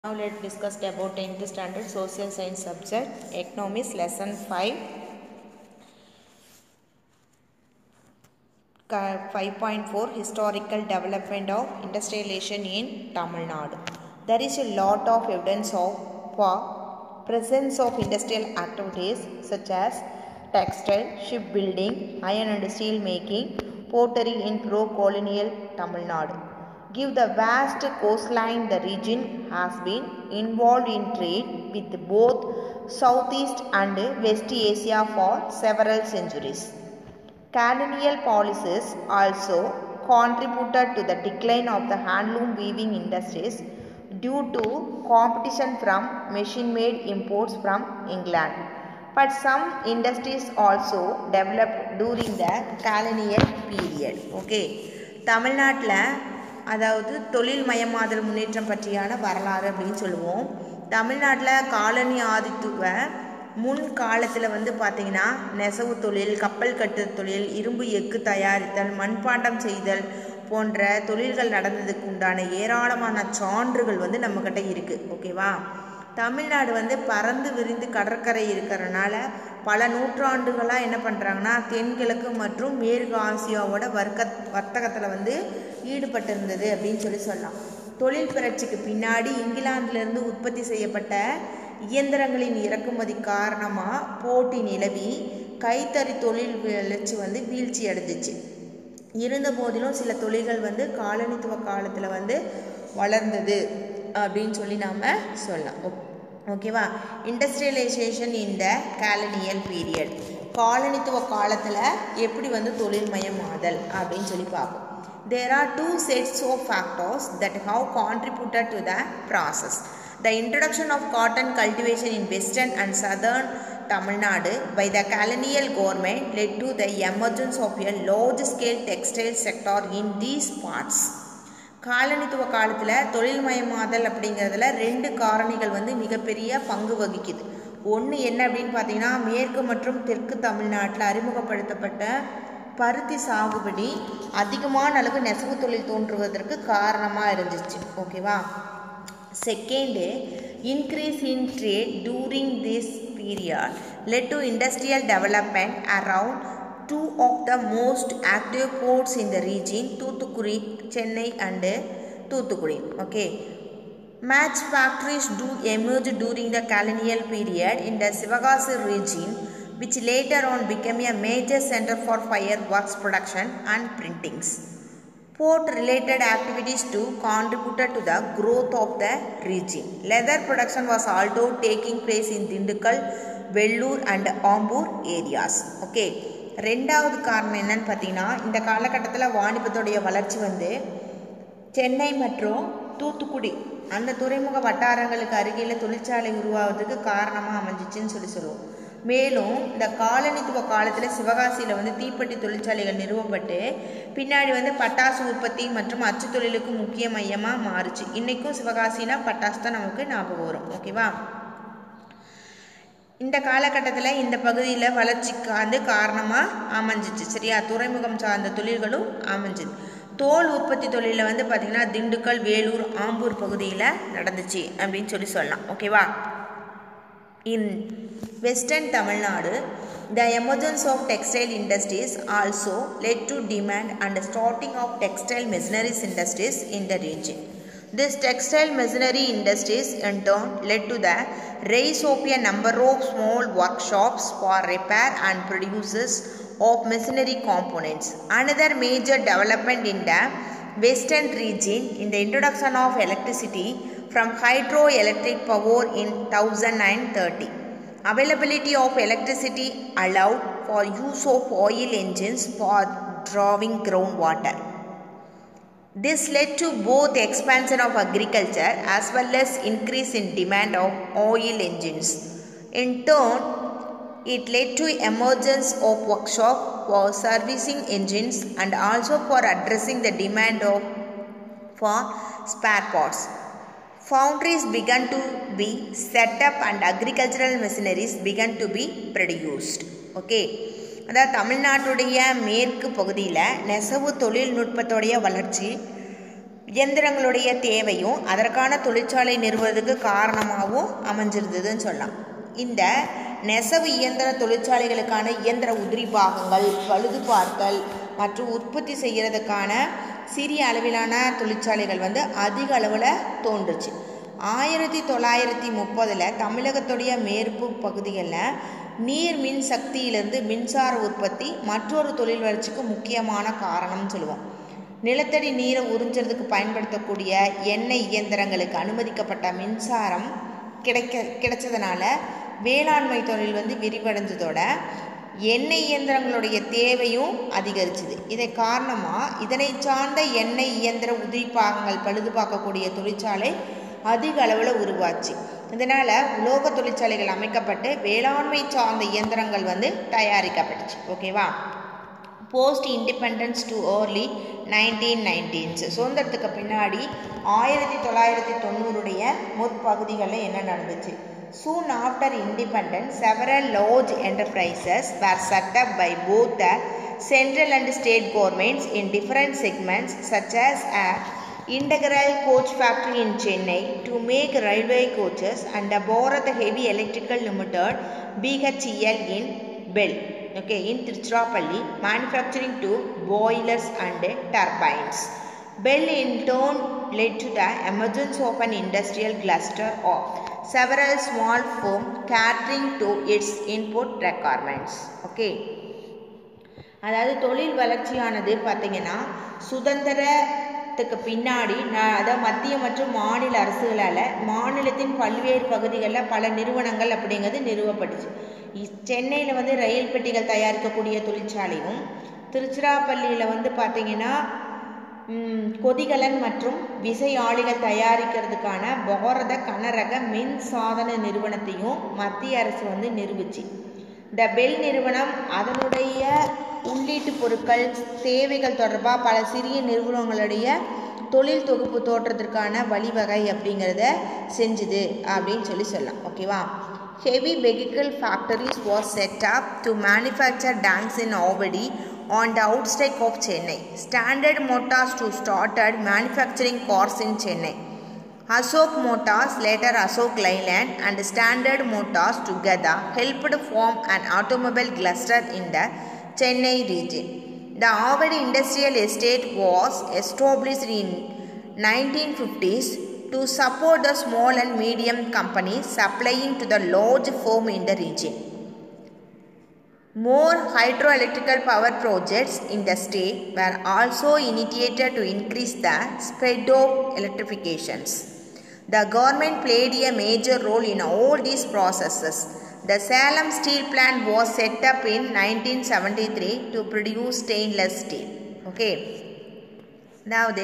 Now let's discuss about 10th standard social science subject economics lesson 5 Ca- 5.4 historical development of industrialization in Tamil Nadu. There is a lot of evidence of for presence of industrial activities such as textile, shipbuilding, iron and steel making, pottery in pro-colonial Tamil Nadu. Give the vast coastline the region has been involved in trade with both Southeast and West Asia for several centuries. Colonial policies also contributed to the decline of the handloom weaving industries due to competition from machine made imports from England. But some industries also developed during the colonial period. Okay. தமிழ்நாட்டில் அதாவது தொழில் மயமாதல் முன்னேற்றம் பற்றியான வரலாறு அப்படின்னு சொல்லுவோம் தமிழ்நாட்டில் colony ஆதித்துவ முன் காலத்தில் வந்து பார்த்திங்கன்னா நெசவு தொழில் கப்பல் கட்டு தொழில் இரும்பு எஃகு தயாரித்தல் மண்பாண்டம் செய்தல் போன்ற தொழில்கள் நடந்ததுக்கு உண்டான ஏராளமான சான்றுகள் வந்து நம்மக்கிட்ட இருக்குது ஓகேவா தமிழ்நாடு வந்து பறந்து விரிந்து கடற்கரை இருக்கிறனால பல நூற்றாண்டுகளாக என்ன பண்ணுறாங்கன்னா தென்கிழக்கு மற்றும் மேற்கு ஆசியாவோட வர்க்க வர்த்தகத்தில் வந்து ஈடுபட்டிருந்தது அப்படின்னு சொல்லி சொல்லலாம் தொழில் புரட்சிக்கு பின்னாடி இங்கிலாந்திலிருந்து உற்பத்தி செய்யப்பட்ட இயந்திரங்களின் இறக்குமதி காரணமாக போட்டி நிலவி கைத்தறி தொழில் வளர்ச்சி வந்து வீழ்ச்சி அடைஞ்சிச்சு இருந்த போதிலும் சில தொழில்கள் வந்து காலனித்துவ காலத்தில் வந்து வளர்ந்தது அப்படின்னு சொல்லி நாம் சொல்லலாம் ஓகேவா industrialisation in the colonial period காலனித்துவ காலத்தில் எப்படி வந்து தொழில்மயமாதல் அப்படின்னு சொல்லி பார்ப்போம் there are two sets of factors that how contributed to the process the introduction of cotton cultivation in western and southern Tamil Nadu by the colonial government led to the emergence of a large scale textile sector in these parts. காலனித்துவ காலத்தில் தொழில்மயமாதல் அப்படிங்கிறதுல ரெண்டு காரணிகள் வந்து மிகப்பெரிய பங்கு வகிக்குது ஒன்று என்ன அப்படின்னு பார்த்தீங்கன்னா மேற்கு மற்றும் தெற்கு தமிழ்நாட்டில் அறிமுகப்படுத்தப்பட்ட பருத்தி சாகுபடி அதிகமான அளவு நெசவு தொழில் தோன்றுவதற்கு காரணமாக இருந்துச்சு ஓகேவா second increase in trade during this period led to industrial development around two of the most active ports in the region Toothukudi, Chennai and Toothukudi. Okay. Match factories do emerge during the colonial period in the Sivagasi region which later on became a major center for fireworks production and printings. Port related activities too contributed to the growth of the region. Leather production was also taking place in Dindigul, Vellur and Ambur areas. Okay. ரெண்டாவது காரணம் என்னன்னு பார்த்தீங்கன்னா இந்த காலகட்டத்தில் வாணிபத்துடைய வளர்ச்சி வந்து சென்னை மற்றும் தூத்துக்குடி அந்த துறைமுக வட்டாரங்களுக்கு அருகில் தொழிற்சாலை உருவாவதுக்கு காரணமாக அமைஞ்சிச்சுன்னு சொல்லி சொல்லுவோம் மேலும் இந்த காலனித்துவ காலத்தில் சிவகாசியில் வந்து தீப்பெட்டி தொழிற்சாலைகள் நிறுவப்பட்டு பின்னாடி வந்து பட்டாசு உற்பத்தி மற்றும் அச்சு தொழிலுக்கு முக்கிய மையமாக மாறுச்சு இன்றைக்கும் சிவகாசினா பட்டாசு தான் நமக்கு ஞாபகம் வரும் ஓகேவா இந்த காலகட்டத்தில் இந்த பகுதியில் வளர்ச்சிக்கு வந்து காரணமாக அமைஞ்சிச்சு சரியா துறைமுகம் சார்ந்த தொழில்களும் அமைஞ்சுது தோல் உற்பத்தி தொழிலில் வந்து பார்த்திங்கன்னா திண்டுக்கல் வேலூர் ஆம்பூர் பகுதியில் நடந்துச்சு அப்படின்னு சொல்லி சொல்லலாம் ஓகேவா In western Tamil Nadu, the emergence of textile industries also led to demand and starting of textile machineries industries in the region. This textile machinery industries in turn led to the rise of a number of small workshops for repair and producers of machinery components. Another major development in the western region in the introduction of electricity from hydroelectric power in 1930. Availability of electricity allowed for use of oil engines for drawing groundwater. This led to both expansion of agriculture as well as increase in demand of oil engines. In turn, it led to emergence of workshop for servicing engines and also for addressing the demand of for spare parts. Foundries began to be set up and agricultural machineries began to be produced. Okay. அதாவது தமிழ்நாட்டுடைய மேற்கு பகுதியில் நெசவு தொழில்நுட்பத்துடைய வளர்ச்சி இயந்திரங்களுடைய தேவையும் அதற்கான தொழிற்சாலை நிறுவுவதற்கு காரணமாகவும் அமைஞ்சிருந்ததுன்னு சொல்லலாம் இந்த நெசவு இயந்திர தொழிற்சாலைகளுக்கான இயந்திர உதிரி பாகங்கள் பழுது பார்த்தல் மற்றும் உற்பத்தி செய்கிறதுக்கான சிறிய அளவிலான தொழிற்சாலைகள் வந்து அதிக அளவில் தோன்றுச்சு ஆயிரத்தி தொள்ளாயிரத்தி முப்பதில் தமிழகத்துடைய மேற்கு பகுதிகளில் நீர் மின் சக்தியிலிருந்து மின்சார உற்பத்தி மற்றொரு தொழில் வளர்ச்சிக்கு முக்கியமான காரணம்னு சொல்லுவோம் நிலத்தடி நீரை உறிஞ்சுறதுக்கு பயன்படுத்தக்கூடிய எண்ணெய் இயந்திரங்களுக்கு அனுமதிக்கப்பட்ட மின்சாரம் கிடைக்க கிடைச்சதுனால வேளாண்மை தொழில் வந்து விரிவடைஞ்சதோட எண்ணெய் இயந்திரங்களுடைய தேவையும் அதிகரிச்சுது இதை காரணமாக இதனை சார்ந்த எண்ணெய் இயந்திர உதிரி பாகங்கள் பழுது பார்க்கக்கூடிய தொழிற்சாலை அதிக அளவில் உருவாச்சு இதனால் உலோக தொழிற்சாலைகள் அமைக்கப்பட்டு வேளாண்மை சார்ந்த இயந்திரங்கள் வந்து தயாரிக்கப்பட்டுச்சு ஓகேவா post independence to early nineteen nineties சுதந்திரத்துக்கு பின்னாடி ஆயிரத்தி தொள்ளாயிரத்தி தொண்ணூறுடைய முற்பகுதிகளில் என்ன நடந்துச்சு Soon after independence, several large enterprises were set up by both the central and state governments in different segments, such as a integral coach factory in Chennai to make railway coaches and a Bharat Heavy Electrical Limited BHEL in Bell, okay, in Tiruchirappalli, manufacturing two boilers and turbines. Bell in turn led to the emergence of an industrial cluster of several small firms catering to its input requirements. Okay. அதாவது தொழில் வளர்ச்சியானது பார்த்தீங்கன்னா சுதந்திரத்துக்கு பின்னாடி நான் அதாவது மத்திய மற்றும் மாநில அரசுகளால் மாநிலத்தின் பல்வேறு பகுதிகளில் பல நிறுவனங்கள் அப்படிங்கிறது நிறுவப்பட்டுச்சு சென்னையில் வந்து ரயில் பெட்டிகள் தயாரிக்கக்கூடிய தொழிற்சாலையும் திருச்சிராப்பள்ளியில் வந்து பார்த்தீங்கன்னா கொதிகலன் மற்றும் விசை ஆளிகள் தயாரிக்கிறதுக்கான பாரத கனரக மின் சாதன நிறுவனத்தையும் மத்திய அரசு வந்து நிறுவிச்சு இந்த பெல் நிறுவனம் அதனுடைய உள்ளீட்டு பொருட்கள் தேவைகள் தொடர்பாக பல சிறிய நிறுவனங்களுடைய தொழில் தொகுப்பு தோற்றத்திற்கான வழிவகை அப்படிங்கிறத செஞ்சுது அப்படின்னு சொல்லி சொல்லலாம் ஓகேவா heavy vehicle factories was set up to manufacture tanks in Avadi on the outskirts of Chennai. Standard Motors to started manufacturing cars in Chennai. Ashok Motors, later Ashok Leyland and Standard Motors together helped form an automobile cluster in the Chennai region. The Avadi Industrial Estate was established in 1950s to support the small and medium companies supplying to the large firm in the region. More hydroelectrical power projects in the state were also initiated to increase the spread of electrifications. The government played a major role in all these processes. The Salem steel plant was set up in 1973 to produce stainless steel. Okay. அதாவது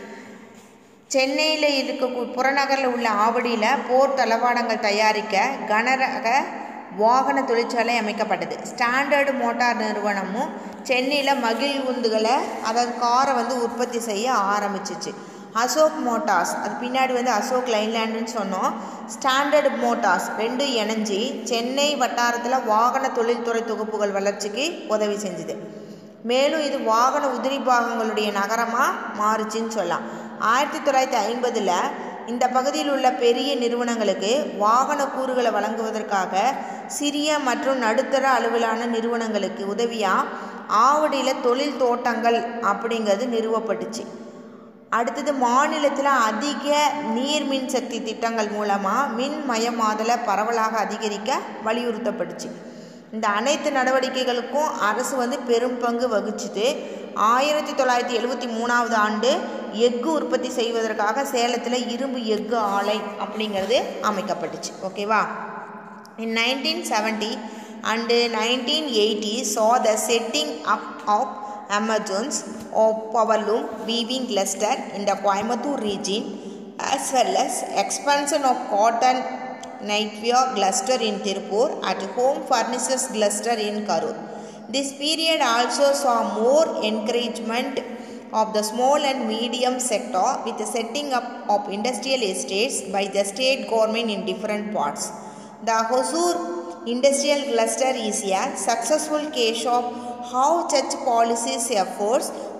சென்னையில் இருக்க புறநகரில் உள்ள ஆவடியில் போர் தளவாடங்கள் தயாரிக்க கனரக வாகன தொழிற்சாலை அமைக்கப்பட்டது ஸ்டாண்டர்டு மோட்டார் நிறுவனமும் சென்னையில் மகிழ் உந்துகளை அதாவது காரை வந்து உற்பத்தி செய்ய ஆரம்பிச்சிச்சு அசோக் மோட்டார்ஸ் அது பின்னாடி வந்து அசோக் லைன்லேண்டுன்னு சொன்னோம் ஸ்டாண்டர்டு மோட்டார்ஸ் ரெண்டும் இணைஞ்சி சென்னை வட்டாரத்தில் வாகன தொழில்துறை தொகுப்புகள் வளர்ச்சிக்கு உதவி செஞ்சுது மேலும் இது வாகன உதிரி பாகங்களுடைய நகரமாக மாறுச்சுன்னு சொல்லலாம் ஆயிரத்தி தொள்ளாயிரத்தி ஐம்பதில் இந்த பகுதியில் உள்ள பெரிய நிறுவனங்களுக்கு வாகன கூறுகளை வழங்குவதற்காக சிறிய மற்றும் நடுத்தர அளவிலான நிறுவனங்களுக்கு உதவியாக ஆவடியில் தொழில் தோட்டங்கள் அப்படிங்கிறது நிறுவப்பட்டுச்சு அடுத்தது மாநிலத்தில் அதிக நீர் மின் சக்தி திட்டங்கள் மூலமாக மின் மயமாதலை பரவலாக அதிகரிக்க வலியுறுத்தப்பட்டுச்சு இந்த அனைத்து நடவடிக்கைகளுக்கும் அரசு வந்து பெரும் பங்கு வகிச்சுது ஆயிரத்தி தொள்ளாயிரத்தி எழுபத்தி மூணாவது ஆண்டு எஃகு உற்பத்தி செய்வதற்காக சேலத்தில் இரும்பு எஃகு ஆலை அப்படிங்கிறது அமைக்கப்பட்டுச்சு ஓகேவா in nineteen seventy and nineteen eighty saw the setting up of Amazon's of Powerloom weaving cluster in the Coimbatore region as well as expansion of cotton knitwear cluster in Tirupur at home furnaces cluster in Karur. This period also saw more encouragement of the small and medium sector with the setting up of industrial estates by the state government in different parts. The Hosur industrial cluster is a successful case of how such policies efforts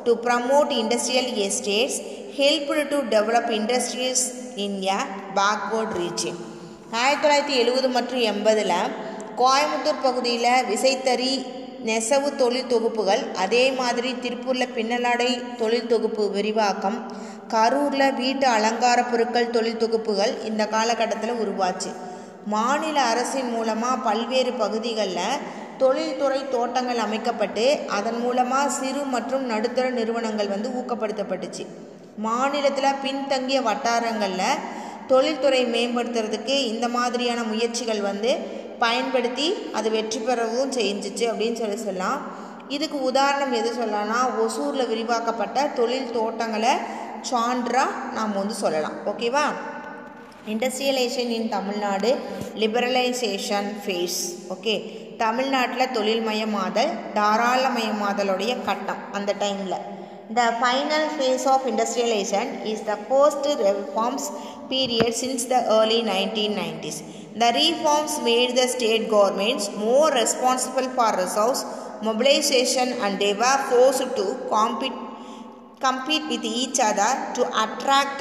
to promote industrial estates helped to develop industries in a backward region. ஆயிரத்தி தொள்ளாயிரத்தி எழுபது மற்றும் எண்பதில் கோயம்புத்தூர் பகுதியில் விசைத்தறி நெசவு தொழில் தொகுப்புகள் அதே மாதிரி திருப்பூரில் பின்னலாடை தொழில் தொகுப்பு விரிவாக்கம் கரூரில் வீட்டு அலங்கார பொருட்கள் தொழில் தொகுப்புகள் இந்த காலகட்டத்தில் உருவாச்சு மாநில அரசின் மூலமாக பல்வேறு பகுதிகளில் தொழில்துறை தோட்டங்கள் அமைக்கப்பட்டு அதன் மூலமாக சிறு மற்றும் நடுத்தர நிறுவனங்கள் வந்து ஊக்கப்படுத்தப்பட்டுச்சு மாநிலத்தில் பின்தங்கிய வட்டாரங்களில் தொழில்துறை மேம்படுத்துறதுக்கு இந்த மாதிரியான முயற்சிகள் வந்து பயன்படுத்தி அது வெற்றி பெறவும் செஞ்சிச்சு அப்படின்னு சொல்லி சொல்லலாம் இதுக்கு உதாரணம் எது சொல்லலாம்னா ஒசூரில் விரிவாக்கப்பட்ட தொழில் தோட்டங்களை சான்றாக நாம் வந்து சொல்லலாம் ஓகேவா industrialisation in Tamil Nadu liberalisation phase okay தமிழ்நாட்டில் தொழில்மயமாதல் தாராளமயமாதலுடைய கட்டம் அந்த டைமில் the final phase of industrialisation is the first reforms period since the early nineteen nineties the reforms made the state governments more responsible for resource mobilization and they were forced to compete, compete with each other to attract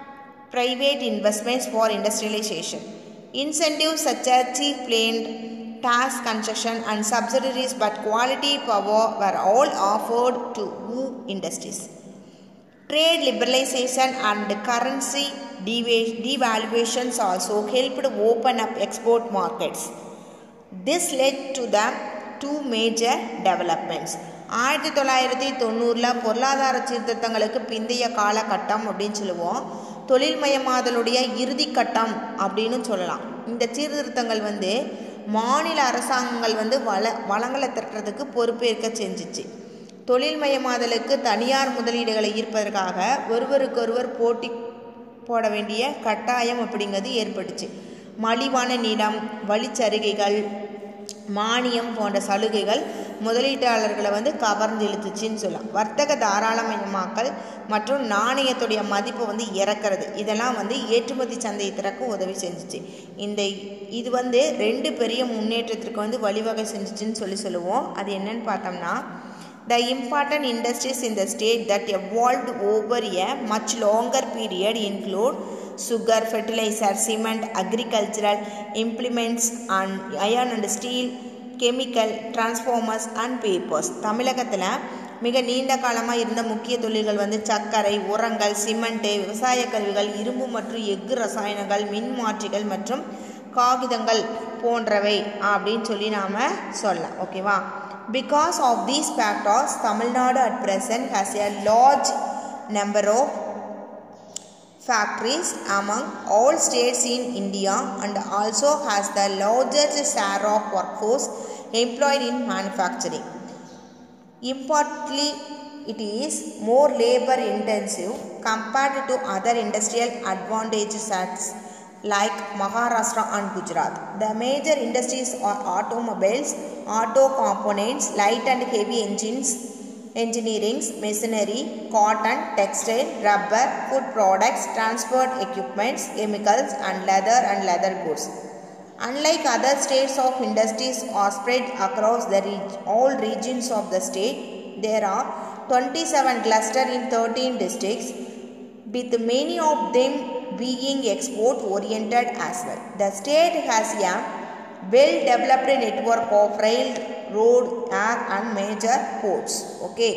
private investments for industrialization. Incentives such as cheap land, tax concession and subsidies but quality power were all offered to woo industries. Trade liberalization and currency devaluations also helped open up export markets. This led to the two major developments. ஆயிரத்தி தொள்ளாயிரத்தி தொண்ணூறில் பொருளாதார சீர்திருத்தங்களுக்கு பிந்தைய காலகட்டம் அப்படின்னு சொல்லுவோம் தொழில்மயமாதலுடைய இறுதி கட்டம் அப்படின்னு சொல்லலாம் இந்த சீர்திருத்தங்கள் வந்து மாநில அரசாங்கங்கள் வந்து வள வளங்களை திரட்டுறதுக்கு பொறுப்பேற்க செஞ்சிச்சு தொழில்மயமாதலுக்கு தனியார் முதலீடுகளை ஈர்ப்பதற்காக ஒருவருக்கொருவர் போட்டி போட வேண்டிய கட்டாயம் அப்படிங்கிறது ஏற்பட்டுச்சு மலிவான நிலம் வழிச்சருகைகள் மானியம் போன்ற சலுகைகள் முதலீட்டாளர்களை வந்து கவர்ந்து இழுத்துச்சின்னு சொல்லலாம் வர்த்தக தாராளமயமாக்கல் மற்றும் நாணயத்துடைய மதிப்பை வந்து இறக்கிறது இதெல்லாம் வந்து ஏற்றுமதி சந்தையை திறக்க உதவி செஞ்சுச்சு இந்த இது வந்து ரெண்டு பெரிய முன்னேற்றத்திற்கு வந்து வழிவகை செஞ்சுச்சுன்னு சொல்லி சொல்லுவோம் அது என்னன்னு பார்த்தோம்னா The important industries in the state that evolved over a much longer period include sugar, fertilizer, cement, agricultural implements, and iron and steel, chemical, transformers and papers. தமிழகத்தில் மிக நீண்ட காலமாக இருந்த முக்கிய தொழில்கள் வந்து சர்க்கரை உரங்கள் சிமெண்ட்டு விவசாய கருவிகள் இரும்பு மற்றும் எஃகு ரசாயனங்கள் மின்மாற்றிகள் மற்றும் காகிதங்கள் போன்றவை அப்படின்னு சொல்லி நாம் சொல்லலாம் ஓகேவா Because of these factors, Tamil Nadu at present has a large number of factories among all states in India and also has the largest share of workforce employed in manufacturing. Importantly, it is more labor intensive compared to other industrial advantages like Maharashtra and Gujarat. The major industries are automobiles, auto components, light and heavy engines, engineering, machinery, cotton, textile, rubber, food products, transport equipments, chemicals, and leather and leather goods. Unlike other states of industries are spread across the reg- all regions of the state, there are 27 clusters in 13 districts, with many of them being export oriented as well. The state has a well developed network of rail, road, air and major ports. Okay.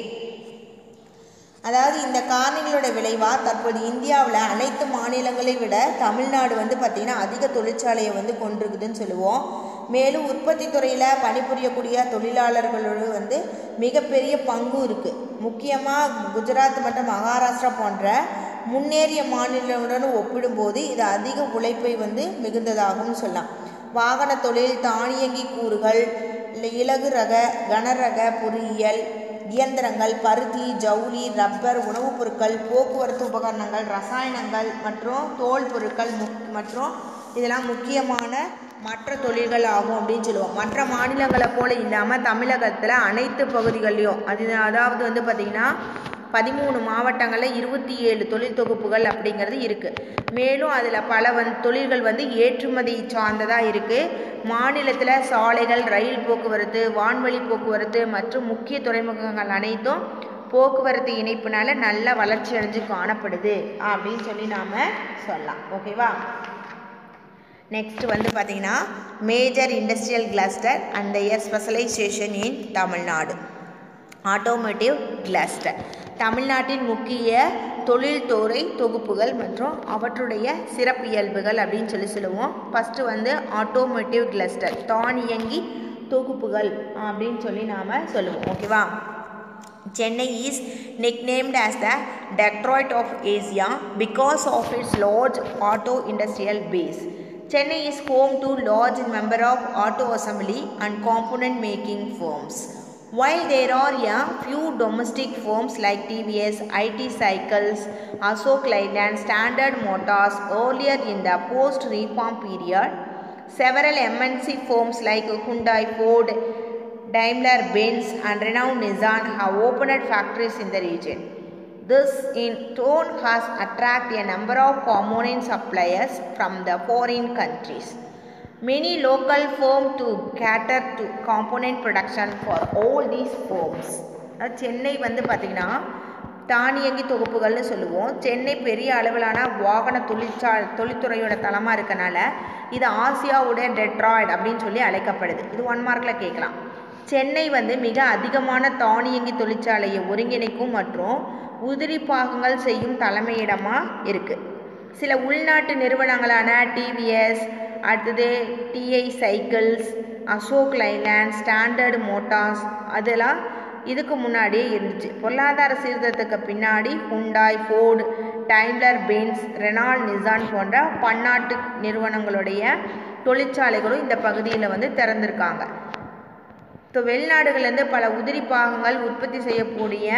அதாவது இந்த காரணிகளோட விளைவாக தற்போது இந்தியாவில் அனைத்து மாநிலங்களை விட தமிழ்நாடு வந்து பார்த்திங்கன்னா அதிக தொழிற்சாலையை வந்து கொண்டிருக்குதுன்னு சொல்லுவோம் மேலும் உற்பத்தி துறையில் பணிபுரியக்கூடிய தொழிலாளர்களோடு வந்து மிகப்பெரிய பங்கும் இருக்குது முக்கியமாக குஜராத் மற்றும் மகாராஷ்டிரா போன்ற முன்னேறிய மாநிலங்களுடன் ஒப்பிடும்போது இது அதிக உழைப்பை வந்து மிகுந்ததாகவும் சொல்லலாம் வாகன தொழில் தானியங்கி கூறுகள் இல்லை இலகு ரக கனரக பொறியியல் இயந்திரங்கள் பருத்தி ஜவுளி ரப்பர் உணவுப் பொருட்கள் போக்குவரத்து உபகரணங்கள் ரசாயனங்கள் மற்றும் தோல் பொருட்கள் முக் மற்றும் இதெல்லாம் முக்கியமான மற்ற தொழில்கள் ஆகும் அப்படின்னு சொல்லுவோம் மற்ற மாநிலங்களை போல இல்லாமல் தமிழகத்தில் அனைத்து பகுதிகள்லையும் அது அதாவது வந்து பார்த்திங்கன்னா பதிமூணு மாவட்டங்களில் இருபத்தி ஏழு தொழில் தொகுப்புகள் அப்படிங்கிறது இருக்குது மேலும் அதில் பல வந் தொழில்கள் வந்து ஏற்றுமதி சார்ந்ததாக இருக்குது மாநிலத்தில் சாலைகள் ரயில் போக்குவரத்து வான்வழி போக்குவரத்து மற்றும் முக்கிய துறைமுகங்கள் அனைத்தும் போக்குவரத்து இணைப்புனால நல்ல வளர்ச்சி அடைஞ்சு காணப்படுது அப்படின்னு சொல்லி நாம் சொல்லலாம் ஓகேவா நெக்ஸ்ட் வந்து பார்த்தீங்கன்னா major industrial cluster and their specialisation in Tamil Nadu automotive cluster தமிழ்நாட்டின் முக்கிய தொழில்துறை தொகுப்புகள் மற்றும் அவற்றுடைய சிறப்பியல்புகள் அப்படின்னு சொல்லி சொல்லுவோம் ஃபஸ்ட்டு வந்து ஆட்டோமேட்டிவ் கிளஸ்டர் தானியங்கி தொகுப்புகள் அப்படின்னு சொல்லி நாம் சொல்லுவோம் ஓகேவா Chennai is nicknamed as the Detroit of Asia because of its large auto industrial base. Chennai is home to large number of auto assembly and component making firms. While there are a few domestic firms like TVS, IT Cycles, Ashok Leyland, Standard Motors earlier in the post-reform period, several MNC firms like Hyundai, Ford, Daimler Benz and renowned Nissan have opened factories in the region. This in turn has attracted a number of component suppliers from the foreign countries. Many local firms to cater to component production for all these firms. அதாவது சென்னை வந்து பார்த்திங்கன்னா தானியங்கி தொகுப்புகள்னு சொல்லுவோம் சென்னை பெரிய அளவிலான வாகன தொழிற்சா தொழில்துறையோட தளமாக இருக்கனால இது ஆசியாவுடைய டெட்ராய்டு அப்படின்னு சொல்லி அழைக்கப்படுது இது ஒன் மார்க்கில் கேட்கலாம் சென்னை வந்து மிக அதிகமான தானியங்கி தொழிற்சாலையை ஒருங்கிணைக்கும் மற்றும் உதிரி பாகங்கள் செய்யும் தலைமையிடமாக இருக்குது சில உள்நாட்டு நிறுவனங்களான டிவிஎஸ் அடுத்தது டிஐ சைக்கிள்ஸ் அசோக் லைலாண்ட் ஸ்டாண்டர்டு மோட்டார்ஸ் அதெல்லாம் இதுக்கு முன்னாடியே இருந்துச்சு பொருளாதார சீர்திருத்தத்துக்கு பின்னாடி Hyundai Ford Daimler Benz Renault Nissan போன்ற பன்னாட்டு நிறுவனங்களுடைய தொழிற்சாலைகளும் இந்த பகுதியில் வந்து திறந்திருக்காங்க இப்போ வெளிநாடுகள்லேருந்து பல உதிரி பாகங்கள் உற்பத்தி செய்யக்கூடிய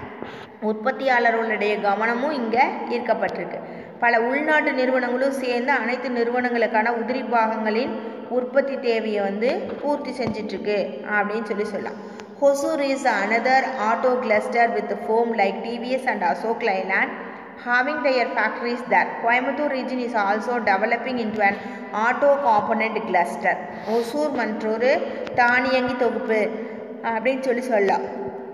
உற்பத்தியாளர்களுடைய கவனமும் இங்கே ஈர்க்கப்பட்டிருக்கு பல உள்நாட்டு நிறுவனங்களும் சேர்ந்து அனைத்து நிறுவனங்களுக்கான உதிரி பாகங்களின் உற்பத்தி தேவையை வந்து பூர்த்தி செஞ்சிட்ருக்கு அப்படின்னு சொல்லி சொல்லலாம் Hosur is another auto cluster with firm like TVS and Ashok Leyland having their factories there. Coimbatore region is also developing into an auto component cluster. Hosur மற்றொரு தானியங்கி தொகுப்பு அப்படின்னு சொல்லி சொல்லலாம்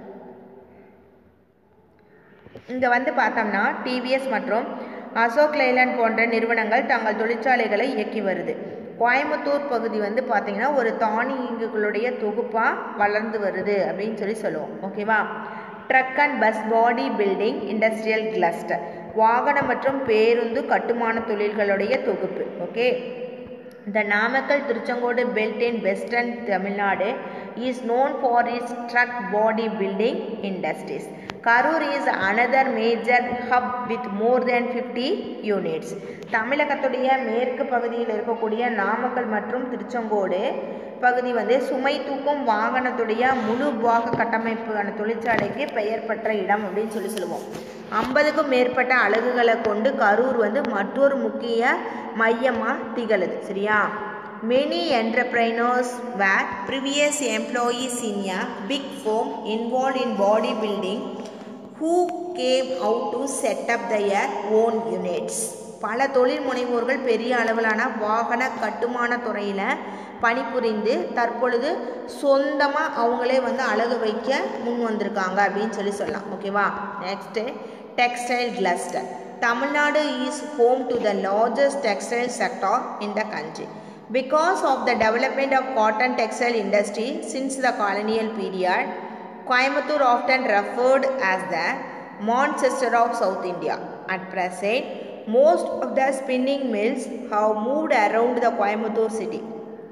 இங்கே வந்து பார்த்தோம்னா டிவிஎஸ் மற்றும் அசோக் லைலாண்ட் போன்ற நிறுவனங்கள் தங்கள் தொழிற்சாலைகளை இயக்கி வருது கோயம்புத்தூர் பகுதி வந்து பார்த்திங்கன்னா ஒரு தானியங்குகளுடைய தொகுப்பாக வளர்ந்து வருது அப்படின்னு சொல்லி சொல்லுவோம் ஓகேவா truck and bus body building industrial cluster வாகனம் மற்றும் பேருந்து கட்டுமான தொழில்களுடைய தொகுப்பு okay The Namakkal Tiruchengodu belt in western Tamil Nadu is known for its truck body building industries. Karur is another major hub with more than 50 units. தமிழகத்துடைய மேற்கு பகுதியில் இருக்கக்கூடிய நாமக்கல் மற்றும் திருச்செங்கோடு பகுதி வந்து சுமை தூக்கும் வாகனத்துடைய முழு பாக கட்டமைப்பான தொழிற்சாலைக்கு பெயர் பெற்ற இடம் அப்படின்னு சொல்லி சொல்லுவோம் ஐம்பதுக்கும் மேற்பட்ட அலகுகளை கொண்டு கரூர் வந்து மற்றொரு முக்கிய மையமாக திகழுது சரியா many entrepreneurs where previous employees in a big firm involve in body building who came out to set up their own units பல தொழில் முனைவோர்கள் பெரிய அளவிலான வாகன கட்டுமான துறையில் பணிபுரிந்து தற்பொழுது சொந்தமாக அவங்களே வந்து அழகு வைக்க முன் வந்திருக்காங்க அப்படின்னு சொல்லி சொல்லலாம் ஓகேவா next textile cluster Tamil Nadu is home to the largest textile sector in the country because of the development of cotton textile industry since the colonial period Coimbatore often referred as the Manchester of South India. At present, most of the spinning mills have moved around the Coimbatore city.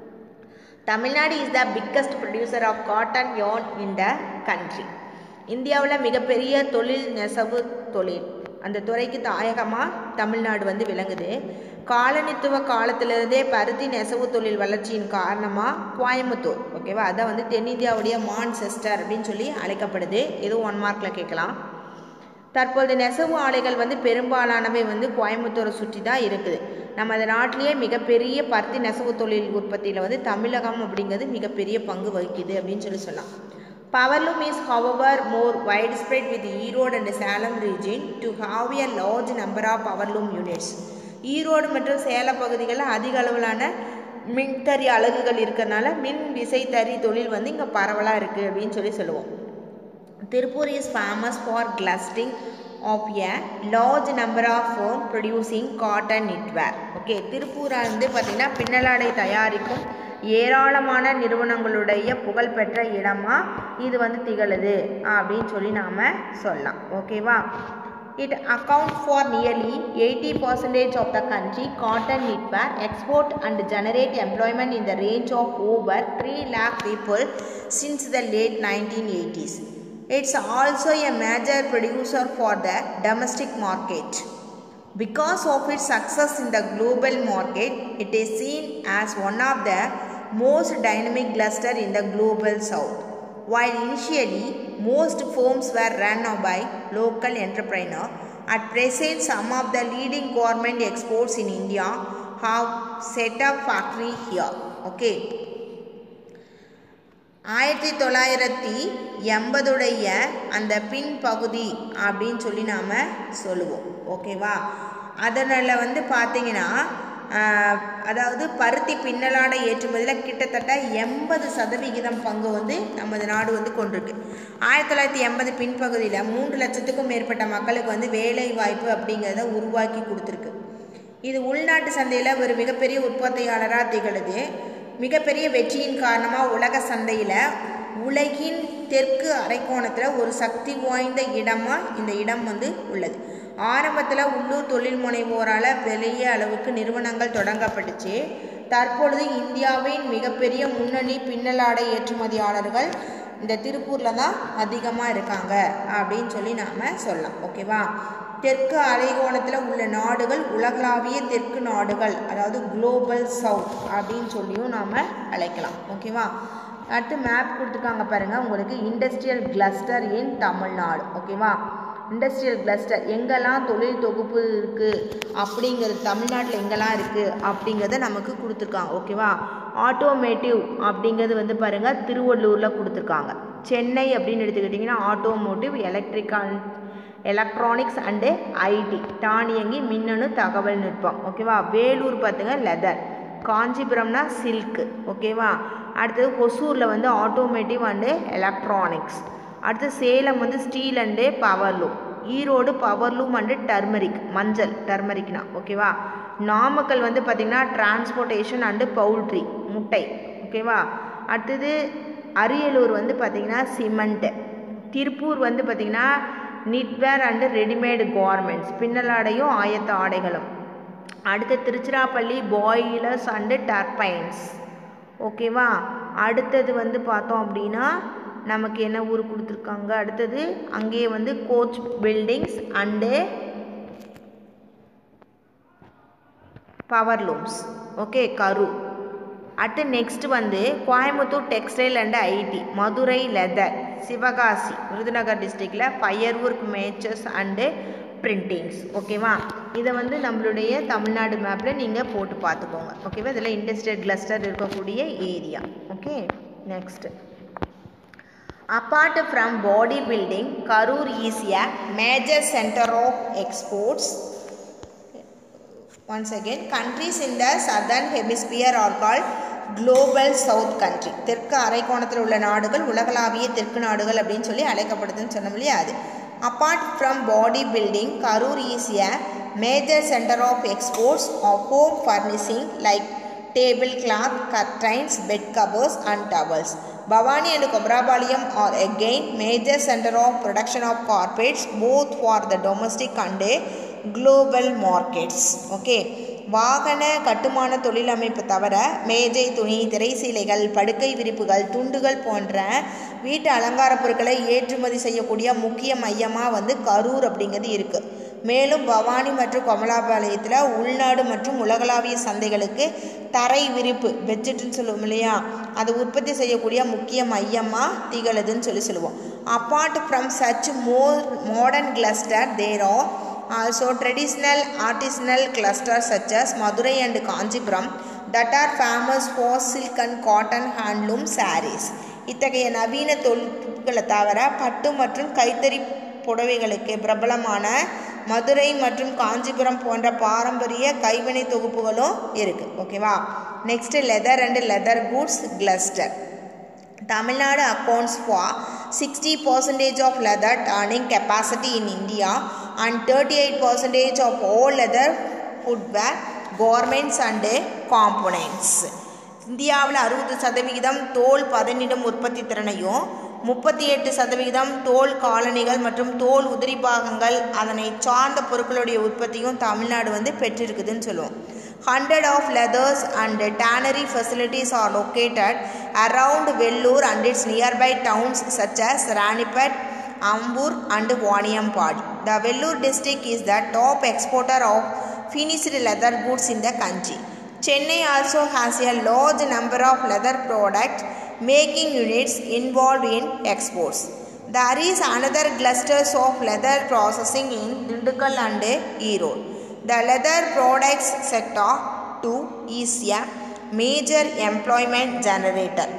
Tamil Nadu is the biggest producer of cotton yarn in the country இந்தியாவில் மிகப்பெரிய தொழில் நெசவு தொழில் அந்த துறைக்கு தாயகமாக தமிழ்நாடு வந்து விளங்குது காலனித்துவ காலத்திலிருந்தே பருத்தி நெசவு தொழில் வளர்ச்சியின் காரணமாக கோயம்புத்தூர் ஓகேவா அதான் வந்து தென்னிந்தியாவுடைய மான்செஸ்டர் அப்படின்னு சொல்லி அழைக்கப்படுது எதுவும் ஒன் மார்க்கில் கேட்கலாம் தற்போது நெசவு ஆலைகள் வந்து பெரும்பாலானவை வந்து கோயம்புத்தூரை சுற்றி தான் இருக்குது நமது நாட்டிலேயே மிகப்பெரிய பருத்தி நெசவு தொழில் உற்பத்தியில் வந்து தமிழகம் அப்படிங்கிறது மிகப்பெரிய பங்கு வகிக்குது அப்படின்னு சொல்லி சொல்லலாம் powerloom is however more wide spread with Erode and Salem region to have a large number of powerloom units Erode மற்றும் சேலம் பகுதிகளில் அதிக அளவிலான மின்தறி அலகுகள் இருக்கிறதுனால மின் விசைத்தறி தொழில் வந்து இங்கே பரவலாக இருக்குது அப்படின்னு சொல்லி சொல்லுவோம் Tirupur is famous for clustering of a large number of firm producing cotton knitwear. Okay Tiruppur வந்து பார்த்திங்கன்னா பின்னலாடை தயாரிக்கும் ஏராளமான நிறுவனங்களுடைய புகழ்பெற்ற இடமா இது வந்து திகழுது அப்படின்னு சொல்லி நாம் சொல்லலாம் ஓகேவா It accounts for nearly 80% of the country cotton knitwear export and generate employment in the range of over 3 lakh people since the late 1980s. It's also a major producer for the domestic market. Because of its success in the global market, it is seen as one of the most dynamic cluster in the global south. While initially most firms were run by local entrepreneurs, at present some of the leading government exports in India have set up factory here. Okay. ஆயிரத்தி தொள்ளாயிரத்தி எண்பதுடைய அந்த பின்பகுதி அப்படின்னு சொல்லி நாம் சொல்லுவோம் ஓகேவா அதனால் வந்து பார்த்தீங்கன்னா அதாவது பருத்தி பின்னலாடை ஏற்றுமதியில் கிட்டத்தட்ட எண்பது சதவிகிதம் பங்கு வந்து நமது நாடு வந்து கொண்டிருக்கு ஆயிரத்தி தொள்ளாயிரத்தி எண்பது பின்பகுதியில் மூன்று லட்சத்துக்கும் மேற்பட்ட மக்களுக்கு வந்து வேலை வாய்ப்பு அப்படிங்கிறத உருவாக்கி கொடுத்துருக்கு இது உள்நாட்டு சந்தையில் ஒரு மிகப்பெரிய உற்பத்தியாளராக திகழுது மிகப்பெரிய வெற்றியின் காரணமாக உலக சந்தையில் உலகின் தெற்கு அரைக்கோணத்தில் ஒரு சக்தி வாய்ந்த இடமாக இந்த இடம் வந்து உள்ளது ஆரம்பத்தில் உள்ளூர் தொழில் முனைவோரால் பெரிய அளவுக்கு நிறுவனங்கள் தொடங்கப்பட்டுச்சு தற்பொழுது இந்தியாவின் மிகப்பெரிய முன்னணி பின்னலாடை ஏற்றுமதியாளர்கள் இந்த திருப்பூரில் தான் அதிகமாக இருக்காங்க அப்படின்னு சொல்லி நாம் சொல்லலாம் ஓகேவா தெற்கு அரைகோணத்தில் உள்ள நாடுகள் உலகளாவிய தெற்கு நாடுகள் அதாவது குளோபல் சவுத் அப்படின்னு சொல்லியும் நாம் அழைக்கலாம் ஓகேவா அடுத்து மேப் கொடுத்துருக்காங்க பாருங்கள் உங்களுக்கு இண்டஸ்ட்ரியல் கிளஸ்டர் இன் தமிழ்நாடு ஓகேவா இண்டஸ்ட்ரியல் கிளஸ்டர் எங்கெல்லாம் தொழில் தொகுப்பு இருக்குது அப்படிங்கிறது தமிழ்நாட்டில் எங்கெல்லாம் இருக்குது அப்படிங்கிறத நமக்கு கொடுத்துருக்காங்க ஓகேவா ஆட்டோமேட்டிவ் அப்படிங்கிறது வந்து பாருங்கள் திருவள்ளூரில் கொடுத்துருக்காங்க சென்னை அப்படின்னு எடுத்துக்கிட்டிங்கன்னா automotive electrical electronics and IT தானியங்கி மின்னணு தகவல் நுட்பம் ஓகேவா வேலூர் பார்த்துங்க லெதர் காஞ்சிபுரம்னா சில்க்கு ஓகேவா அடுத்தது ஹொசூரில் வந்து ஆட்டோமேட்டிவ் அண்டு எலக்ட்ரானிக்ஸ் அடுத்து சேலம் வந்து steel and powerloom Erode powerloom and turmeric மஞ்சள் டர்மரிக்னா ஓகேவா நாமக்கல் வந்து பார்த்திங்கன்னா டிரான்ஸ்போர்ட்டேஷன் அண்டு பவுல்ட்ரி முட்டை ஓகேவா அடுத்தது அரியலூர் வந்து பார்த்திங்கன்னா சிமெண்ட்டு திருப்பூர் வந்து பார்த்திங்கன்னா நிட்வேர் அண்டு ரெடிமேடு கார்மெண்ட்ஸ் பின்னலாடையும் ஆயத்த ஆடைகளும் அடுத்து திருச்சிராப்பள்ளி பாய்லர்ஸ் அண்டு டர்பைன்ஸ் ஓகேவா அடுத்தது வந்து பார்த்தோம் அப்படின்னா நமக்கு என்ன ஊர் கொடுத்துருக்காங்க அடுத்தது அங்கேயே வந்து coach buildings and power looms okay Karur அடுத்து நெக்ஸ்ட் வந்து Coimbatore textile and IT Madurai leather Sivakasi Virudhunagar டிஸ்ட்ரிக்டில் firework matches and printings ஓகேவா இதை வந்து நம்மளுடைய தமிழ்நாடு மேப்பில் நீங்கள் போட்டு பார்த்துக்கோங்க ஓகேவா இதில் இண்டஸ்ட்ரியல் கிளஸ்டர் இருக்கக்கூடிய area okay next Apart from bodybuilding, Karur is a major center of exports. Once again, countries in the southern hemisphere are called global south country. தெற்கு அரைக்கோணத்தில் உள்ள நாடுகள் உலகளாவிய தெற்கு நாடுகள் அப்படின்னு சொல்லி அழைக்கப்படுதுன்னு சொன்னோம் இல்லையா அது apart from body building Karur is a major center of exports of home furnishing like tablecloth, curtains, bed covers and towels. Bhavani and Kobrapalayam are again major center of production of carpets both for the domestic and global markets. Okay. வாகன கட்டுமான தொழில் அமைப்பு தவிர மேஜை துணி திரைசீலைகள் படுக்கை விரிப்புகள் துண்டுகள் போன்ற வீட்டு அலங்கார பொருட்களை ஏற்றுமதி செய்யக்கூடிய முக்கிய மையமாக வந்து கரூர் அப்படிங்கிறது இருக்குது மேலும் பவானி மற்றும் கமலாபாளையத்தில் உள்நாடு மற்றும் உலகளாவிய சந்தைகளுக்கு தரை விரிப்பு பெட்ஷீட்னு சொல்லுவோம் இல்லையா அதை உற்பத்தி செய்யக்கூடிய முக்கிய மையமாக திகழுதுன்னு சொல்லி சொல்லுவோம் apart from such more modern cluster there are also traditional artisanal cluster such as Madurai and Kanchipuram that are famous for silk and cotton handloom sarees இத்தகைய நவீன தொழில்களை தவிர பட்டு மற்றும் கைத்தறி புடவைகளுக்கு பிரபலமான மதுரை மற்றும் காஞ்சிபுரம் போன்ற பாரம்பரிய கைவினை தொகுப்புகளும் இருக்குது ஓகேவா next leather and leather goods cluster Tamil Nadu accounts for 60 percentage of leather tanning capacity in India and 38 percentage of all leather footwear, garments and components. இந்தியாவில் அறுபது சதவிகிதம் தோல் பதனிடும் உற்பத்தி திறனையும் முப்பத்தி எட்டு சதவிகிதம் தோல் காலணிகள் மற்றும் தோல் உதிரி பாகங்கள் அதனை சார்ந்த பொருட்களுடைய உற்பத்தியும் தமிழ்நாடு வந்து பெற்றிருக்குதுன்னு சொல்லுவோம் hundred of leathers and tannery facilities are located around Vellore and its nearby towns such as Ranipet Ambur and Vaniyambadi the Vellore district is the top exporter of finished leather goods in the country. Chennai also has a large number of leather product making units involved in exports. There is another clusters of leather processing in Dindigul and Erode. The leather products sector too is a major employment generator.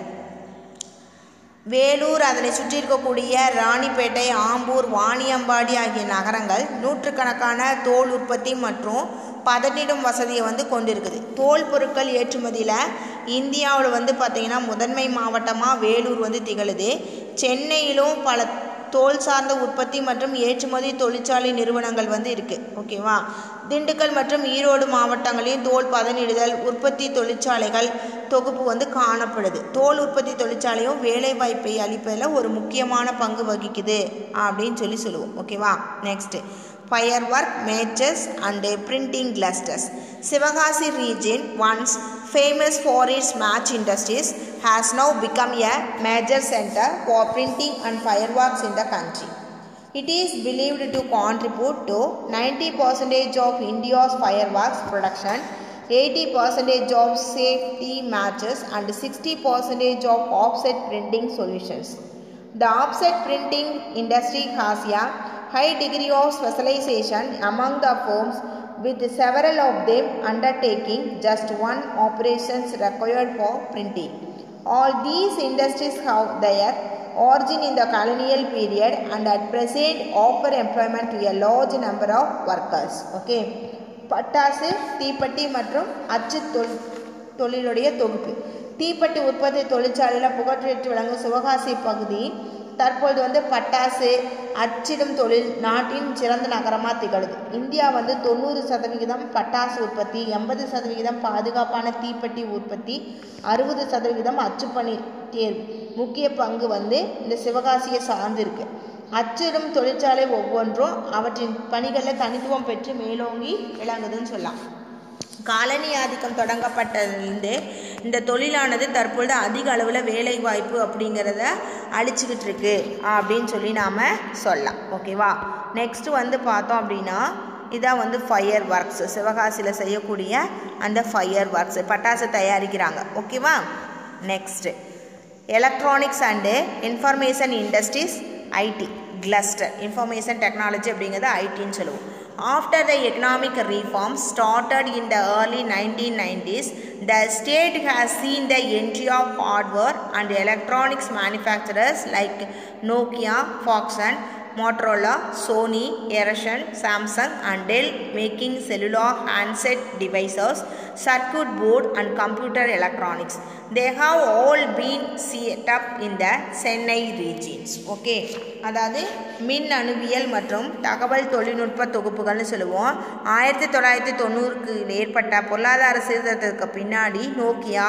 Vellore அதனை சுற்றி இருக்கக்கூடிய ராணிப்பேட்டை ஆம்பூர் வாணியம்பாடி ஆகிய நகரங்கள் நூற்றுக்கணக்கான தோல் உற்பத்தி மற்றும் பதனிடும் வசதியை வந்து கொண்டிருக்குது தோல் பொருட்கள் ஏற்றுமதியில் இந்தியாவில் வந்து பார்த்திங்கன்னா முதன்மை மாவட்டமாக வேலூர் வந்து திகழுது சென்னையிலும் பல தோல் சார்ந்த உற்பத்தி மற்றும் ஏற்றுமதி தொழிற்சாலை நிறுவனங்கள் வந்து இருக்குது ஓகேவா திண்டுக்கல் மற்றும் ஈரோடு மாவட்டங்களில் தோல் பதனிடுதல் உற்பத்தி தொழிற்சாலைகள் தொகுப்பு வந்து காணப்படுது தோல் உற்பத்தி தொழிற்சாலையும் வேலை வாய்ப்பை அளிப்பதில் ஒரு முக்கியமான பங்கு வகிக்குது அப்படின்னு சொல்லி சொல்லுவோம் ஓகேவா next firework matches and printing clusters. Sivagasi region, once famous for its match industries, has now become a major center for printing and fireworks in the country. It is believed to contribute to 90% of India's fireworks production, 80% of safety matches, and 60% of offset printing solutions. The offset printing industry has a high degree of specialization among the firms with several of them undertaking just one operations required for printing. All these industries have their origin in the colonial period and at present offer employment to a large number of workers. Okay. பட்டாசு தீப்பெட்டி மற்றும் அச்சு தொல் தொழிலுடைய தொகுப்பு தீப்பெட்டி உற்பத்தி தொழிற்சாலையில் புகழ்பெற்று விளங்கும் சிவகாசி பகுதி தற்பொழுது வந்து பட்டாசு அச்சிடும் தொழில் நாட்டின் சிறந்த நகரமாக திகழுது இந்தியா வந்து தொண்ணூறு சதவிகிதம் பட்டாசு உற்பத்தி எண்பது சதவிகிதம் பாதுகாப்பான தீப்பெட்டி உற்பத்தி அறுபது சதவிகிதம் அச்சுப்பணி தேர்வு முக்கிய பங்கு வந்து இந்த சிவகாசியை சார்ந்து இருக்கு அச்சிடும் தொழிற்சாலை ஒவ்வொன்றும் அவற்றின் பணிகளில் தனித்துவம் பெற்று மேலோங்கி விளங்குதுன்னு சொல்லலாம் காலனி ஆதிக்கம் தொடங்கப்பட்டதிலிருந்து இந்த தொழிலானது தற்பொழுது அதிக அளவில் வேலை வாய்ப்பு அப்படிங்கிறத அழிச்சுக்கிட்டு இருக்கு அப்படின்னு சொல்லி நாம் சொல்லலாம் ஓகேவா நெக்ஸ்ட் வந்து பார்த்தோம் அப்படின்னா இதான் வந்து ஃபயர் ஒர்க்ஸ் சிவகாசியில் செய்யக்கூடிய அந்த ஃபயர் ஒர்க்ஸ் பட்டாசு தயாரிக்கிறாங்க ஓகேவா next electronics and information industries IT cluster information technology அப்படிங்கிறது ஐடின்னு சொல்லுவோம் After the economic reforms started in the early 1990s, the state has seen the entry of hardware and electronics manufacturers like Nokia, Foxconn, Motorola, Sony, Ericsson, Samsung and Dell making cellular handset devices, circuit board and computer electronics. They have all been set up in the Chennai regions. Okay. அதாவது மின் அணுவியல் மற்றும் தகவல் தொழில்நுட்ப தொகுப்புகள்னு சொல்லுவோம் ஆயிரத்தி தொள்ளாயிரத்தி தொண்ணூறுக்கு ஏற்பட்ட பொருளாதார சீர்திருத்தத்துக்கு பின்னாடி Nokia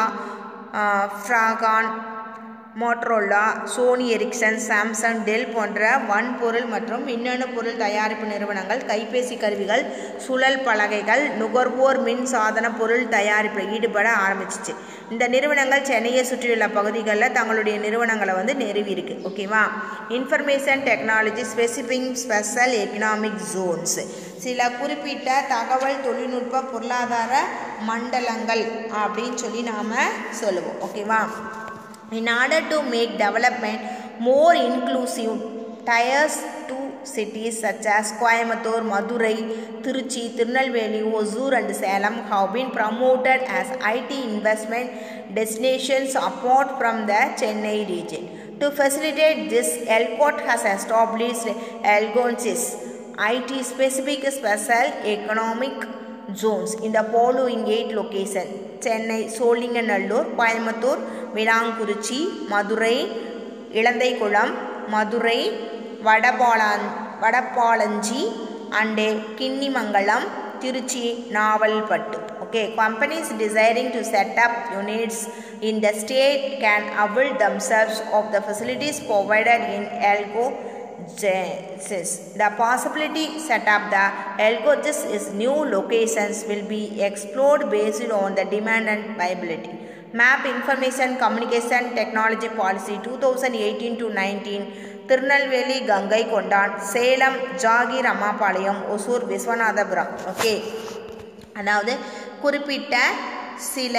Foxconn Motorola Sony Ericsson Samsung Dell போன்ற வன்பொருள் மற்றும் மின்னணு பொருள் தயாரிப்பு நிறுவனங்கள் கைபேசி கருவிகள் சுழல் பலகைகள் நுகர்வோர் மின் சாதன பொருள் தயாரிப்பில் ஈடுபட ஆரம்பிச்சிச்சு இந்த நிறுவனங்கள் சென்னையை சுற்றியுள்ள பகுதிகளில் தங்களுடைய நிறுவனங்களை வந்து நிறுவி இருக்கு ஓகேவா information technology specific special economic zones சில குறிப்பிட்ட தகவல் தொழில்நுட்ப பொருளாதார மண்டலங்கள் அப்படின்னு சொல்லி நாம் சொல்லுவோம் ஓகேவா In order to make development more inclusive, tiers to cities such as Coimbatore, Madurai, Tiruchi, Tirunelveli, Hosur and Salem have been promoted as IT investment destinations apart from the Chennai region. To facilitate this, ELCOT has established ELGONSIS, IT specific special economic zones in the following eight locations Chennai Sholinganallur Coimbatore Vilankurichi Madurai Ilanthaikulam Madurai வடபாலான் Vadapalanji and Kinnimangalam Trichy Navalpattu okay companies desiring to set up units in the state can avail themselves of the facilities provided in elco GIS. The possibility set up the ELCOGIS is new locations will be explored based on the demand and viability. MAP Information Communication Technology Policy 2018 to 19 Tirunelveli Gangai Kondan Salem Jagir Ammapalayam Hosur Viswanathapuram okay அதாவது குறிப்பிட்ட சில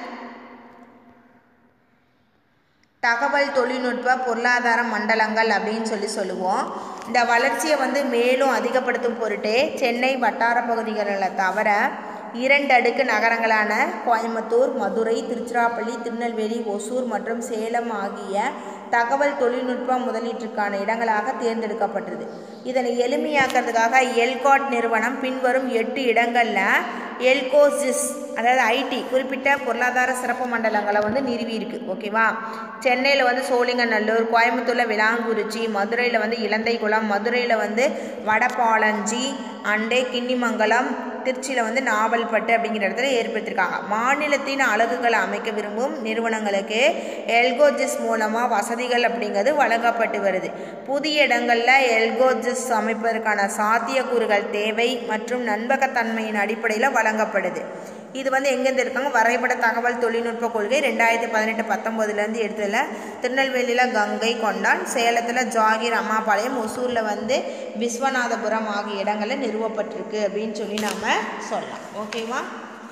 தகவல் தொழில்நுட்ப பொருளாதார மண்டலங்கள் அப்படின்னு சொல்லி சொல்லுவோம் இந்த வளர்ச்சியை வந்து மேலும் அதிகப்படுத்தும் பொருட்டே சென்னை வட்டார பகுதிகளில் தவிர இரண்டு அடுக்கு நகரங்களான கோயம்புத்தூர் மதுரை திருச்சிராப்பள்ளி திருநெல்வேலி ஒசூர் மற்றும் சேலம் ஆகிய தகவல் தொழில்நுட்ப முதலீட்டுக்கான இடங்களாக தேர்ந்தெடுக்கப்பட்டது இதனை எளிமையாக்கிறதுக்காக எல்காட் நிறுவனம் பின்வரும் எட்டு இடங்களில் எல்கோசிஸ் அதாவது ஐடி குறிப்பிட்ட பொருளாதார சிறப்பு மண்டலங்களை வந்து நிறுவி இருக்கு ஓகேவா சென்னையில் வந்து சோழிங்கநல்லூர் கோயம்புத்தூரில் விளாங்குறிச்சி மதுரையில் வந்து இலந்தைக்குளம் மதுரையில் வந்து வடபாலஞ்சி அண்டே கிண்ணிமங்கலம் திருச்சியில் வந்து நாவல்பட்டு அப்படிங்கிற இடத்துல ஏற்படுத்தியிருக்காங்க மாநிலத்தின் அலகுகளை அமைக்க விரும்பும் நிறுவனங்களுக்கு எல்கோஜிஸ் மூலமாக வசதிகள் அப்படிங்கிறது வழங்கப்பட்டு வருது புதிய இடங்களில் எல்கோஜிஸ் அமைப்பதற்கான சாத்தியக்கூறுகள் தேவை மற்றும் நண்பகத்தன்மையின் அடிப்படையில் வழங்கப்படுது இது வந்து எங்கேருந்து இருக்காங்க வரைபட தகவல் தொழில்நுட்ப கொள்கை ரெண்டாயிரத்தி பதினெட்டு பத்தொம்போதுலேருந்து எடுத்ததில் திருநெல்வேலியில் கங்கை கொண்டான் சேலத்தில் ஜாகிர் அம்மாபாளையம் ஒசூரில் வந்து விஸ்வநாதபுரம் ஆகிய இடங்களில் நிறுவப்பட்டிருக்கு அப்படின்னு சொல்லி நாம் சொல்லலாம் ஓகேவா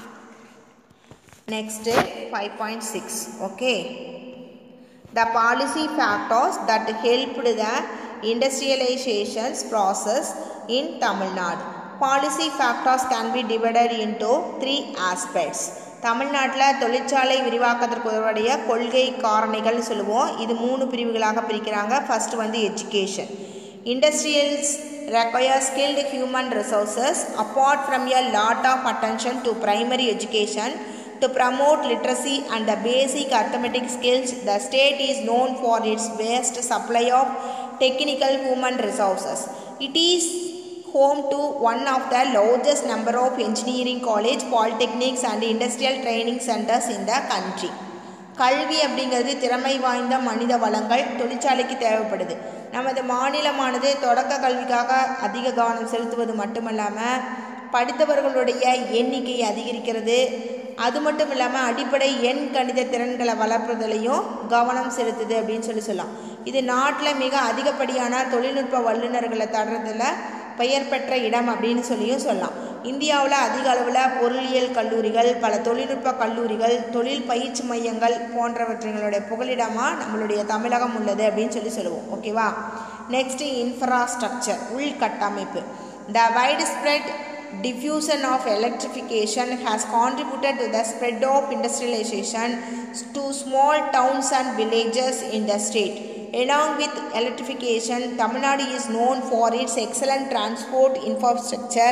next five point six okay the policy factors that helped the industrializations process in Tamil Nadu. Policy factors can be divided into three aspects. தமிழ்நாட்டில் தொழிற்சாலை விரிவாக்கத்திற்கு உதவுடைய கொள்கை காரணிகள் சொல்லுவோம் இது மூணு பிரிவுகளாக பிரிக்கிறாங்க ஃபர்ஸ்ட் வந்து education industrials require skilled human resources apart from a lot of attention to primary education to promote literacy and the basic arithmetic skills, the state is known for its vast supply of technical human resources. It is home to one of the largest number of engineering college, polytechnics and industrial training centers in the country. கல்வி அப்படிங்கிறது திறமை வாய்ந்த மனித வளங்கள் தொழிற்சாலைக்கு தேவைப்படுது நமது மாநிலமானது தொடக்க கல்விக்காக அதிக கவனம் செலுத்துவது மட்டுமல்லாமல் படித்தவர்களுடைய எண்ணிக்கை அதிகரிக்கிறது அது மட்டும் இல்லாமல் அடிப்படை எண் கணித திறன்களை வளர்ப்பதிலையும் கவனம் செலுத்துது அப்படின்னு சொல்லி சொல்லலாம் இது நாட்டில் மிக அதிகப்படியான தொழில்நுட்ப வல்லுநர்களை தடுறதுல பெயர் பெற்ற இடம் அப்படின்னு சொல்லியும் சொல்லலாம் இந்தியாவில் அதிக அளவில் பொருளியல் கல்லூரிகள் பல தொழில்நுட்ப கல்லூரிகள் தொழில் பயிற்சி மையங்கள் போன்றவற்றினுடைய புகலிடமாக நம்மளுடைய தமிழகம் உள்ளது அப்படின்னு சொல்லி சொல்லுவோம் ஓகேவா நெக்ஸ்ட் இன்ஃப்ராஸ்ட்ரக்சர் உள்கட்டமைப்பு the wide spread diffusion of electrification has contributed to the spread of industrialization to small towns and villages in the state. Along with electrification, Tamil Nadu is known for its excellent transport infrastructure,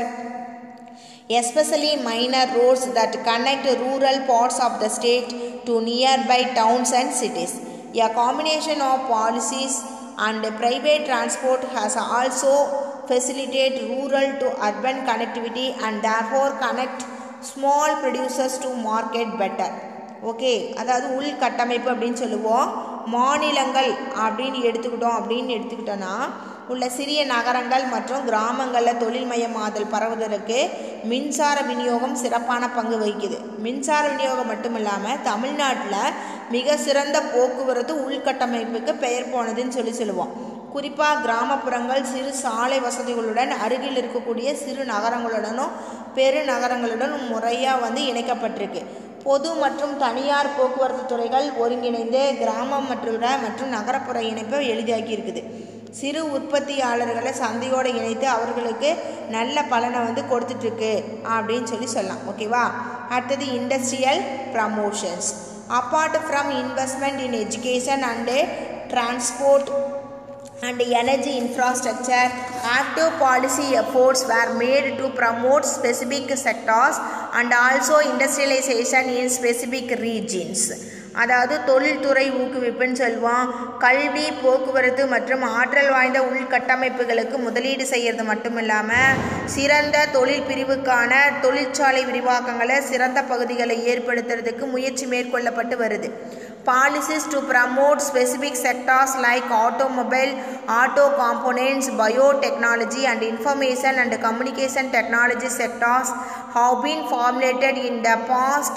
especially minor roads that connect rural parts of the state to nearby towns and cities. A combination of policies and private transport has also facilitate rural to urban connectivity and therefore connect small producers to market better okay அதாவது உள்கட்டமைப்பு அப்படின்னு சொல்லுவோம் மாநிலங்கள் அப்படின்னு எடுத்துக்கிட்டோம் அப்படின்னு எடுத்துக்கிட்டோன்னா உள்ள சிறிய நகரங்கள் மற்றும் கிராமங்களில் தொழில்மயமாதல் பரவுவதற்கு மின்சார விநியோகம் சிறப்பான பங்கு வகிக்குது மின்சார விநியோகம் மட்டும் இல்லாமல் தமிழ்நாட்டில் மிக சிறந்த போக்குவரத்து உள்கட்டமைப்புக்கு பெயர் போனதுன்னு சொல்லி சொல்லுவோம் குறிப்பாக கிராமப்புறங்கள் சிறு சாலை வசதிகளுடன் அருகில் இருக்கக்கூடிய சிறு நகரங்களுடனும் பெருநகரங்களுடன் முறையாக வந்து இணைக்கப்பட்டிருக்கு பொது மற்றும் தனியார் போக்குவரத்து துறைகள் ஒருங்கிணைந்து கிராமம் மற்றும் மற்றும் நகரப்புற இணைப்பை எளிதாக்கி இருக்குது சிறு உற்பத்தியாளர்களை சந்தையோடு இணைத்து அவர்களுக்கு நல்ல பலனை வந்து கொடுத்துட்ருக்கு அப்படின்னு சொல்லி சொல்லலாம் ஓகேவா அடுத்தது industrial promotions apart from investment in education and transport and energy infrastructure active policy efforts were made to promote specific sectors and also industrialisation in specific regions அதாவது தொழில்துறை ஊக்குவிப்புன்னு சொல்லுவோம் கல்வி போக்குவரத்து மற்றும் ஆற்றல் வாய்ந்த உள்கட்டமைப்புகளுக்கு முதலீடு செய்கிறது மட்டும் இல்லாமல் சிறந்த தொழில் பிரிவுக்கான தொழிற்சாலை விரிவாக்கங்களை சிறந்த பகுதிகளை ஏற்படுத்துறதுக்கு முயற்சி மேற்கொள்ளப்பட்டு வருது policies to promote specific sectors like automobile, auto components, biotechnology and information and communication technology sectors have been formulated in the past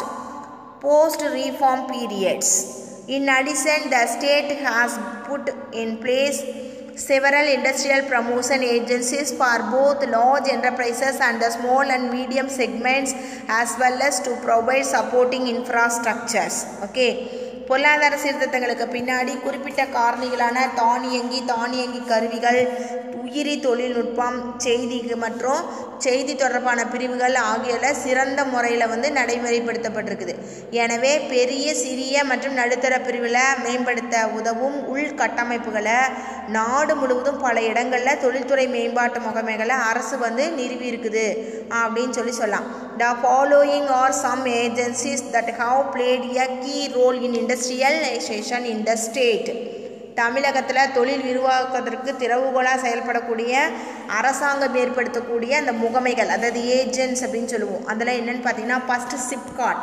post-reform periods. In addition, the state has put in place several industrial promotion agencies for both large enterprises and the small and medium segments as well as to provide supporting infrastructures. Okay. பொருளாதார சீர்திருத்தங்களுக்கு பின்னாடி குறிப்பிட்ட காரணிகளான தானியங்கி தானியங்கி கருவிகள் உயிரி தொழில்நுட்பம் செய்தி மற்றும் செய்தி தொடர்பான பிரிவுகள் ஆகியவை சிறந்த முறையில் வந்து நடைமுறைப்படுத்தப்பட்டிருக்குது எனவே பெரிய சிறிய மற்றும் நடுத்தர பிரிவில் மேம்படுத்த உதவும் உள்கட்டமைப்புகளை நாடு முழுவதும் பல இடங்களில் தொழில்துறை மேம்பாட்டு முகமைகளை அரசு வந்து நிறுவி இருக்குது அப்படின்னு சொல்லி சொல்லலாம் the following are some agencies that have played a key role in industrialisation in the state தமிழகத்தில் தொழில் விரிவாக்கத்திற்கு திறவுகோலாக செயல்படக்கூடிய அரசாங்கம் ஏற்படுத்தக்கூடிய அந்த முகமைகள் அதாவது ஏஜென்ட்ஸ் அப்படின்னு சொல்லுவோம் அதில் என்னென்னு பார்த்தீங்கன்னா first SIPCOT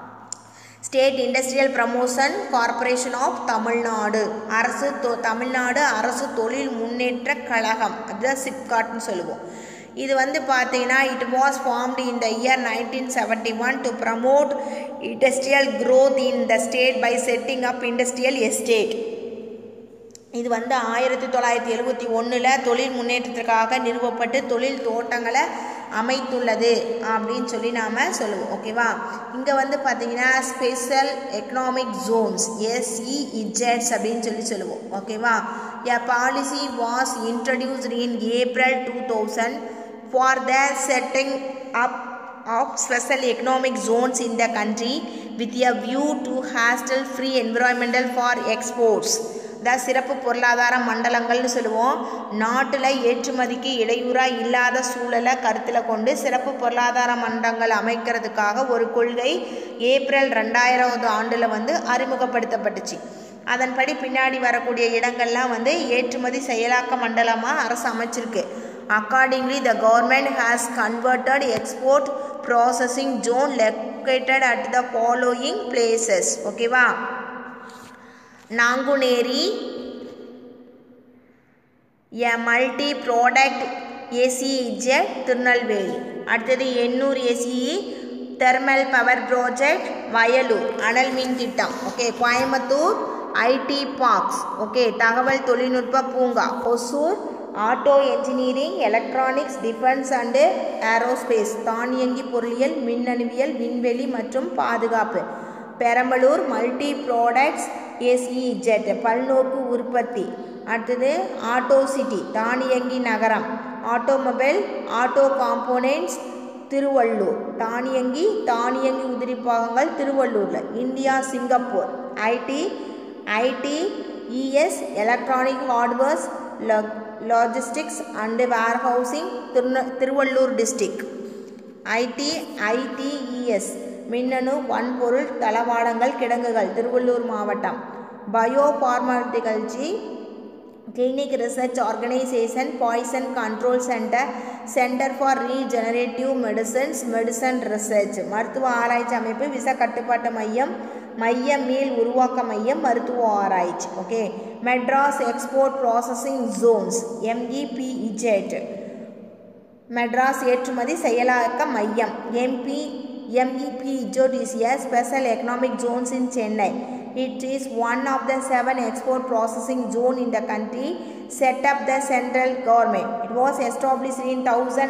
state industrial promotion corporation of Tamil Nadu அரசு தொ தமிழ்நாடு அரசு தொழில் முன்னேற்ற கழகம் அதுதான் சிப்காட்னு சொல்லுவோம் இது வந்து பார்த்தீங்கன்னா it was formed in the year nineteen seventy one to promote industrial growth in the state by setting up industrial estate இது வந்து ஆயிரத்தி தொள்ளாயிரத்தி எழுபத்தி ஒன்றில் தொழில் முன்னேற்றத்திற்காக நிறுவப்பட்டு தொழில் தோட்டங்களை அமைத்துள்ளது அப்படின்னு சொல்லி நாம் சொல்லுவோம் ஓகேவா இங்கே வந்து பார்த்தீங்கன்னா ஸ்பெஷல் எக்கனாமிக் ஜோன்ஸ் எஸ்இஇஜெட்ஸ் அப்படின்னு சொல்லி சொல்லுவோம் ஓகேவா a policy was introduced in April two thousand for the setting up of special economic zones in the country with a view to hassle free environmental for exports the சிறப்பு பொருளாதார மண்டலங்கள்னு சொல்லுவோம் நாட்டில் ஏற்றுமதிக்கு இடையூறாக இல்லாத சூழலை கருத்தில் கொண்டு சிறப்பு பொருளாதார மண்டலங்கள் அமைக்கிறதுக்காக ஒரு கொள்கை ஏப்ரல் ரெண்டாயிரவது ஆண்டில் வந்து அறிமுகப்படுத்தப்பட்டுச்சு அதன்படி பின்னாடி வரக்கூடிய இடங்கள்லாம் வந்து ஏற்றுமதி செயலாக்க மண்டலமாக அரசு அமைச்சிருக்கு accordingly the government has converted export processing zone located at the following places ஓகேவா Nanguneri a multi product SEZ Tirunelveli அடுத்தது Ennore SEZ thermal power project Vayalur அனல் மின் திட்டம் okay Coimbatore IT parks okay தகவல் தொழில்நுட்ப பூங்கா Hosur auto engineering electronics defence and aerospace தானியங்கி பொருளியல் மின்னணுவியல் விண்வெளி மற்றும் பாதுகாப்பு பெரம்பலூர் மல்டி ப்ராடக்ட்ஸ் எஸ்இஜெட் பல்நோக்கு உற்பத்தி அடுத்தது ஆட்டோ சிட்டி தானியங்கி நகரம் ஆட்டோமொபைல் ஆட்டோ காம்போனன்ட்ஸ் திருவள்ளூர் தானியங்கி தானியங்கி உதிரிப்பாகங்கள் திருவள்ளூரில் India Singapore IT IT ES electronic hardwares logistics and warehousing திருந திருவள்ளூர் டிஸ்ட்ரிக் ஐடி ஐடிஇஎஸ் மின்னணு வன்பொருள் தளவாடங்கள் கிடங்குகள் திருவள்ளூர் மாவட்டம் bio pharmacology clinic research organisation poison control centre centre for regenerative medicines medicine research மருத்துவ ஆராய்ச்சி அமைப்பு விச கட்டுப்பாட்டு மையம் மைய மீள் உருவாக்க மையம் மருத்துவ ஆராய்ச்சி okay Madras export processing zones MEPZ Madras ஏற்றுமதி செயலாக்க மையம் MP MEP Ijot is a special economic zones in Chennai. It is one of the seven export processing zone in the country set up the central government. It was established in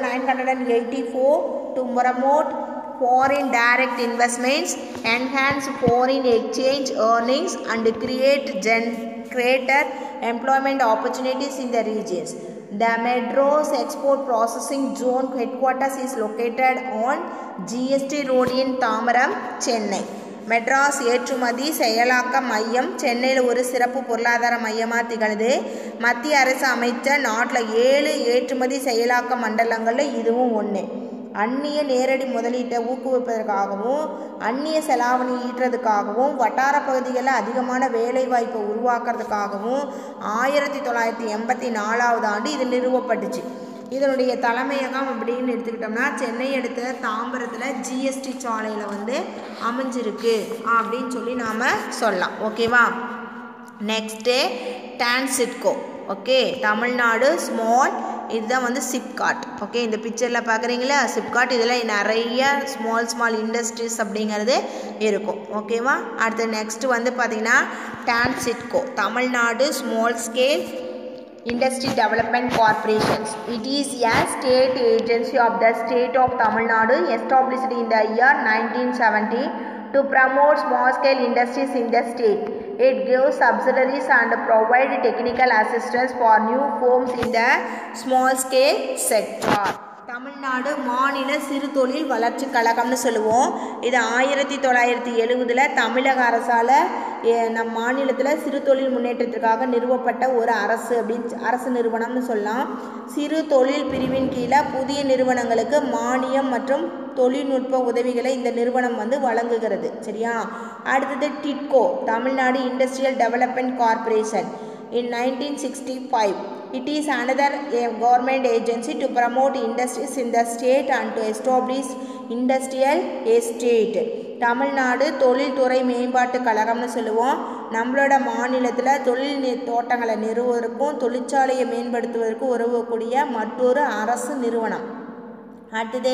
1984 to promote foreign direct investments, enhance foreign exchange earnings and create gen- greater employment opportunities in the regions. The Medros Export Processing Zone headquarters is located on GST Road in Tamaram, Chennai. Madras ஏற்றுமதி செயலாக்க மையம் சென்னையில் ஒரு சிறப்பு பொருளாதார மையமாக திகழுது மத்திய அரசு அமைச்ச நாட்டில் ஏழு ஏற்றுமதி செயலாக்க மண்டலங்களில் இதுவும் ஒன்று அந்நிய நேரடி முதலீட்டை ஊக்குவிப்பதற்காகவும் அந்நிய செலாவணி ஈட்டுறதுக்காகவும் வட்டார பகுதிகளில் அதிகமான வேலை வாய்ப்பை உருவாக்குறதுக்காகவும் ஆயிரத்தி தொள்ளாயிரத்தி எண்பத்தி நாலாவது ஆண்டு இது நிறுவப்பட்டுச்சு இதனுடைய தலைமையகம் அப்படின்னு எடுத்துக்கிட்டோம்னா சென்னை அடுத்த தாம்பரத்தில் ஜிஎஸ்டி சாலையில் வந்து அமைஞ்சிருக்கு அப்படின்னு சொல்லி நாம் சொல்லலாம் ஓகேவா next TANSIDCO okay Tamil Nadu small இதுதான் வந்து சிப்காட் ஓகே இந்த பிக்சரில் பார்க்குறீங்களா சிப்காட் இதில் நிறைய ஸ்மால் ஸ்மால் இண்டஸ்ட்ரீஸ் அப்படிங்கிறது இருக்கும் ஓகேவா அடுத்து நெக்ஸ்ட் வந்து பார்த்திங்கன்னா TANSIDCO Tamil Nadu small scale Industry Development Corporations. It is a state agency of the state of Tamil Nadu established in the year 1970 to promote small scale industries in the state. It gives subsidiaries and provide technical assistance for new firms in the small scale sector. Tamil Nadu மாநில சிறு தொழில் வளர்ச்சி கழகம்னு சொல்லுவோம் இது ஆயிரத்தி தொள்ளாயிரத்தி எழுவதில் தமிழக அரசால் நம் மாநிலத்தில் சிறு தொழில் முன்னேற்றத்திற்காக நிறுவப்பட்ட ஒரு அரசு அப்படின்னு அரசு நிறுவனம்னு சொல்லலாம் சிறு தொழில் பிரிவின் கீழே புதிய நிறுவனங்களுக்கு மானியம் மற்றும் தொழில்நுட்ப உதவிகளை இந்த நிறுவனம் வந்து வழங்குகிறது சரியா அடுத்தது TIDCO Tamil Nadu industrial development corporation in 1965 it is another a government agency to promote industries in the state and to establish industrial estate Tamil Nadu தொழில்துறை மேம்பாட்டு கழகம்னு சொல்லுவோம் நம்மளோட மாநிலத்தில் தொழில் நி- தோட்டங்களை நிறுவுவதற்கும் தொழிற்சாலையை மேம்படுத்துவதற்கும் உதவக்கூடிய மற்றொரு அரசு நிறுவனம் அடுத்தது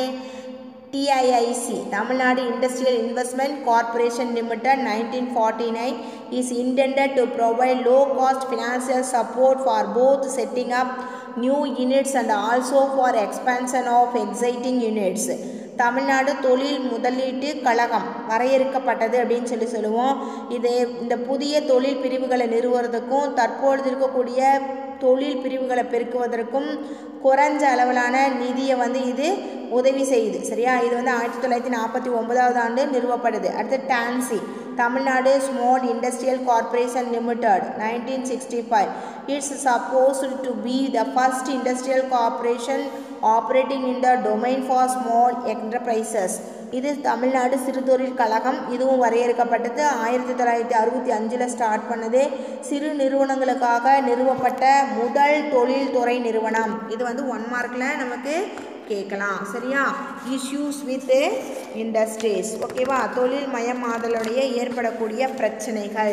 TIIC Tamil Nadu industrial investment corporation limited nineteen forty nine is intended to provide low cost financial support for both setting up new units and also for expansion of existing units Tamil Nadu தொழில் முதலீட்டு கழகம் வரையறுக்கப்பட்டது அப்படின்னு சொல்லி சொல்லுவோம் இது இந்த புதிய தொழில் பிரிவுகளை நிறுவுறதுக்கும் தற்பொழுது இருக்கக்கூடிய தொழில் பிரிவுகளை பெருக்குவதற்கும் குறைஞ்ச அளவிலான நிதியை வந்து இது உதவி செய்யுது சரியா இது வந்து ஆயிரத்தி தொள்ளாயிரத்தி நாற்பத்தி ஒன்பதாவது ஆண்டு நிறுவப்படுது அடுத்து TANSI Tamil Nadu small industrial corporation limited nineteen sixty five it's supposed to be the first industrial corporation operating in the domain for small enterprises இது தமிழ்நாடு சிறுதொழில் கழகம் இதுவும் வரையறுக்கப்பட்டது ஆயிரத்தி தொள்ளாயிரத்தி அறுபத்தி அஞ்சில் ஸ்டார்ட் பண்ணது சிறு நிறுவனங்களுக்காக நிறுவப்பட்ட முதல் தொழில்துறை நிறுவனம் இது வந்து ஒன் மார்க்கில் நமக்கு கேட்கலாம் சரியா இஷ்யூஸ் வித் இண்டஸ்ட்ரீஸ் ஓகேவா தொழில் மயமாதலுடைய ஏற்படக்கூடிய பிரச்சனைகள்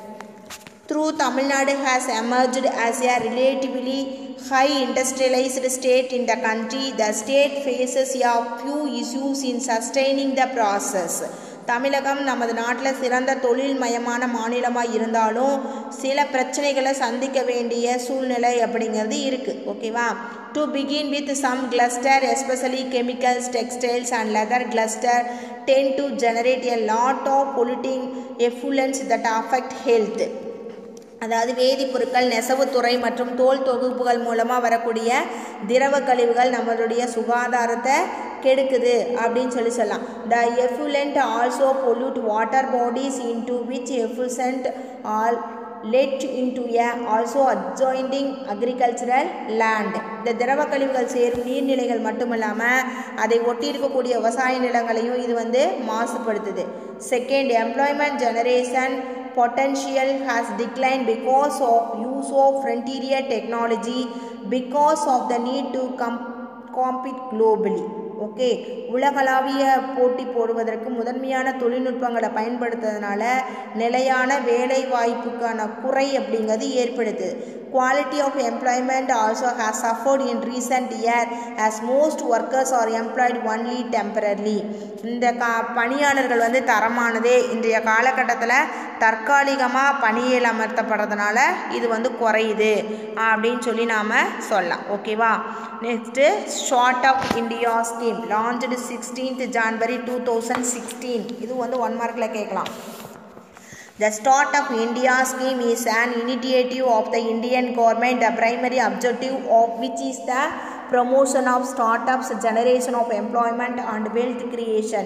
through Tamil Nadu has emerged as a relatively high industrialized state in the country, the state faces a few issues in sustaining the process. தமிழகம் நமது நாட்டில் சிறந்த தொழில் மயமான மாநிலமாக இருந்தாலும் சில பிரச்சனைகளை சந்திக்க வேண்டிய சூழ்நிலை அப்படிங்கிறது இருக்குது ஓகேவா to begin with some cluster especially chemicals textiles and leather cluster then to generate a lot of polluting effluents that affect health அதாவது வேதிப்பொருட்கள் நெசவுத்துறை மற்றும் தோல் தொகுப்புகள் மூலமாக வரக்கூடிய திரவ கழிவுகள் நம்மளுடைய சுகாதாரத்தை கெடுக்குது அப்படின்னு சொல்லி சொல்லலாம் the effluent also pollute water bodies into which effluent all let into a also adjoining agricultural land இந்த திரவ கழிவுகள் சேரும் நீர்நிலைகள் மட்டுமல்லாமல் அதை ஒட்டி இருக்கக்கூடிய விவசாய நிலங்களையும் இது வந்து மாசுபடுத்துது second employment generation potential has declined because of use of frontier technology because of the need to com- compete globally okay உலகளாவிய போட்டி போடுவதற்கு முதன்மையான தொழில்நுட்பங்களை பயன்படுத்துறதுனால நிலையான வேலை வாய்ப்புக்கான குறை அப்படிங்கிறது ஏற்படுது quality of employment also has suffered in recent year as most workers are employed only temporarily இந்த கா பணியாளர்கள் வந்து தரமானதே இன்றைய காலகட்டத்தில் தற்காலிகமாக பணியில் அமர்த்தப்படுறதுனால இது வந்து குறையுது அப்படின்னு சொல்லி நாம் சொல்லலாம் ஓகேவா next start up India scheme launched sixteenth January two thousand sixteen இது வந்து ஒன் மார்க்கில் கேட்கலாம் The Start of India scheme is an initiative of the Indian government, the primary objective of which is the promotion of startups, generation of employment and wealth creation.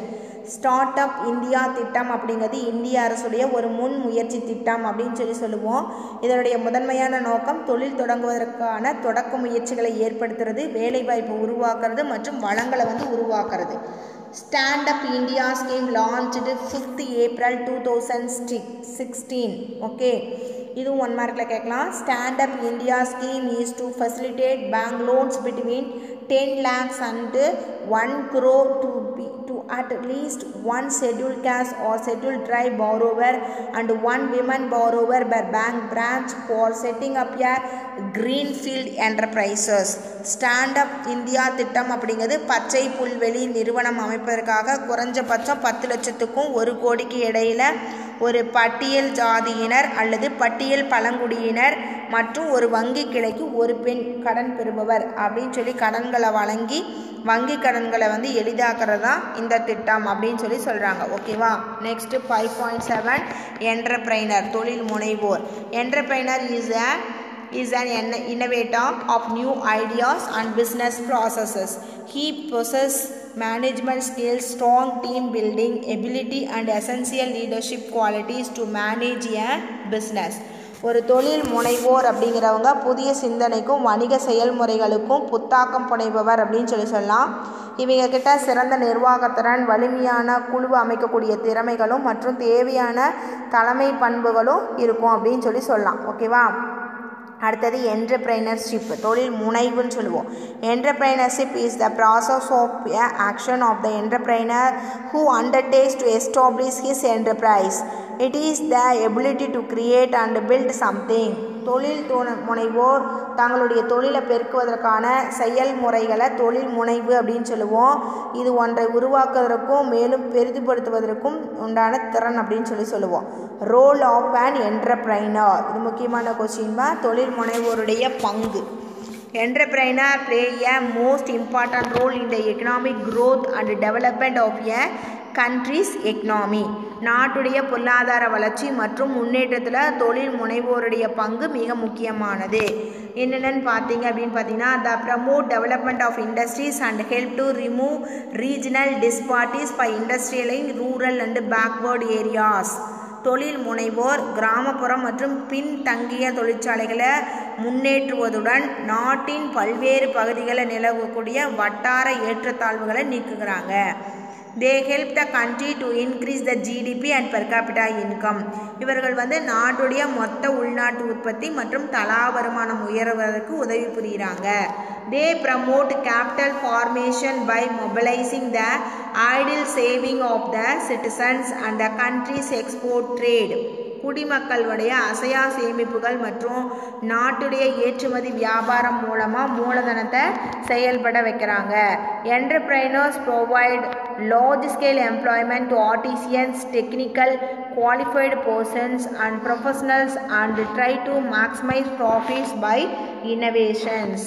Start up India திட்டம் அப்படிங்கிறது இந்திய அரசுடைய ஒரு முன் முயற்சி திட்டம் அப்படின்னு சொல்லி சொல்லுவோம் இதனுடைய முதன்மையான நோக்கம் தொழில் தொடங்குவதற்கான தொடக்க முயற்சிகளை ஏற்படுத்துறது வேலைவாய்ப்பு உருவாக்குறது மற்றும் வளங்களை வந்து உருவாக்குறது stand up India scheme launched fifth April two thousand sixteen okay இதுவும் ஒன் மார்க்கில் கேட்கலாம் stand up India scheme is to facilitate bank loans between ten lakhs and one crore to be to at least one schedule caste or schedule tribe borrower and one women borrower per bank branch for setting up a greenfield enterprises stand up India திட்டம் அப்படிங்கிறது பச்சை புல்வெளி நிறுவனம் அமைப்பதற்காக குறைஞ்சபட்சம் பத்து லட்சத்துக்கும் ஒரு கோடிக்கு இடையில ஒரு பட்டியல் ஜாதியினர் அல்லது பட்டியல் பழங்குடியினர் மற்றும் ஒரு வங்கி கிளைக்கு ஒரு பெண் கடன் பெறுபவர் அப்படின்னு சொல்லி கடன்களை வழங்கி வங்கி கடன்களை வந்து எளிதாக்குறது தான் இந்த திட்டம் அப்படின்னு சொல்லி சொல்கிறாங்க ஓகேவா next five point seven entrepreneur தொழில் முனைவோர் entrepreneur is a is an in- innovator of new ideas and business processes. He possesses management skills, strong team building ability, and essential leadership qualities to manage a business. ஒரு தொழில் முனைவோர் அப்படிங்கிறவங்க புதிய சிந்தனைக்கும் வணிக செயல்முறைகளுக்கும் புத்தாக்கம் புனைபவர் அப்படின்னு சொல்லி சொல்லலாம் இவங்க கிட்ட சிறந்த நிர்வாகத்திறன் வலிமையான குழு அமைக்கக்கூடிய திறமைகளும் மற்றும் தேவையான தலைமை பண்புகளும் இருக்கும் அப்படின்னு சொல்லி சொல்லலாம் ஓகேவா அடுத்தது என்டர்பிரைனர்ஷிப் தொழில் முனைவுன்னு சொல்லுவோம் entrepreneurship is the process of a action of the entrepreneur who undertakes to establish his enterprise it is the ability to create and build something தொழில் துண முனைவோர் தங்களுடைய தொழிலை பெருக்குவதற்கான செயல்முறைகளை தொழில் முனைவு அப்படின்னு சொல்லுவோம் இது ஒன்றை உருவாக்குவதற்கும் மேலும் பெரிதுபடுத்துவதற்கும் உண்டான திறன் அப்படின்னு சொல்லி சொல்லுவோம் ரோல் ஆஃப் அன் என்டர்பிரைனர் இது முக்கியமான கொஸ்டின் தான் தொழில் முனைவோருடைய பங்கு Entrepreneur play a most important role in the economic growth and development of a country's economy. நாட்டுடைய பொருளாதார வளர்ச்சி மற்றும் முன்னேற்றத்தில் தொழில் முனைவோருடைய பங்கு மிக முக்கியமானது என்னென்னு பார்த்தீங்க அப்படின்னு பார்த்தீங்கன்னா the promote development of industries and help to remove regional disparities by industrialising rural and backward areas தொழில் முனைவோர் கிராமப்புறம் மற்றும் பின்தங்கிய தொழிற்சாலைகளை முன்னேற்றுவதுடன் நாட்டின் பல்வேறு பகுதிகளில் நிலவக்கூடிய வட்டார ஏற்றத்தாழ்வுகளை நீக்குகிறாங்க they help the country to increase the GDP and per capita income இவர்கள் வந்து நாட்டுடைய மொத்த உள்நாட்டு உற்பத்தி மற்றும் தலா வருமானம் உயர்வதற்கு உதவி புரிகிறாங்க they promote capital formation by mobilising the idle saving of the citizens and the country's export trade குடிமக்களுடைய அசையா சேமிப்புகள் மற்றும் நாட்டுடைய ஏற்றுமதி வியாபாரம் மூலமாக மூலதனத்தை செயல்பட வைக்கிறாங்க entrepreneurs provide large scale employment to artisans technical qualified persons and professionals and try to maximize profits by innovations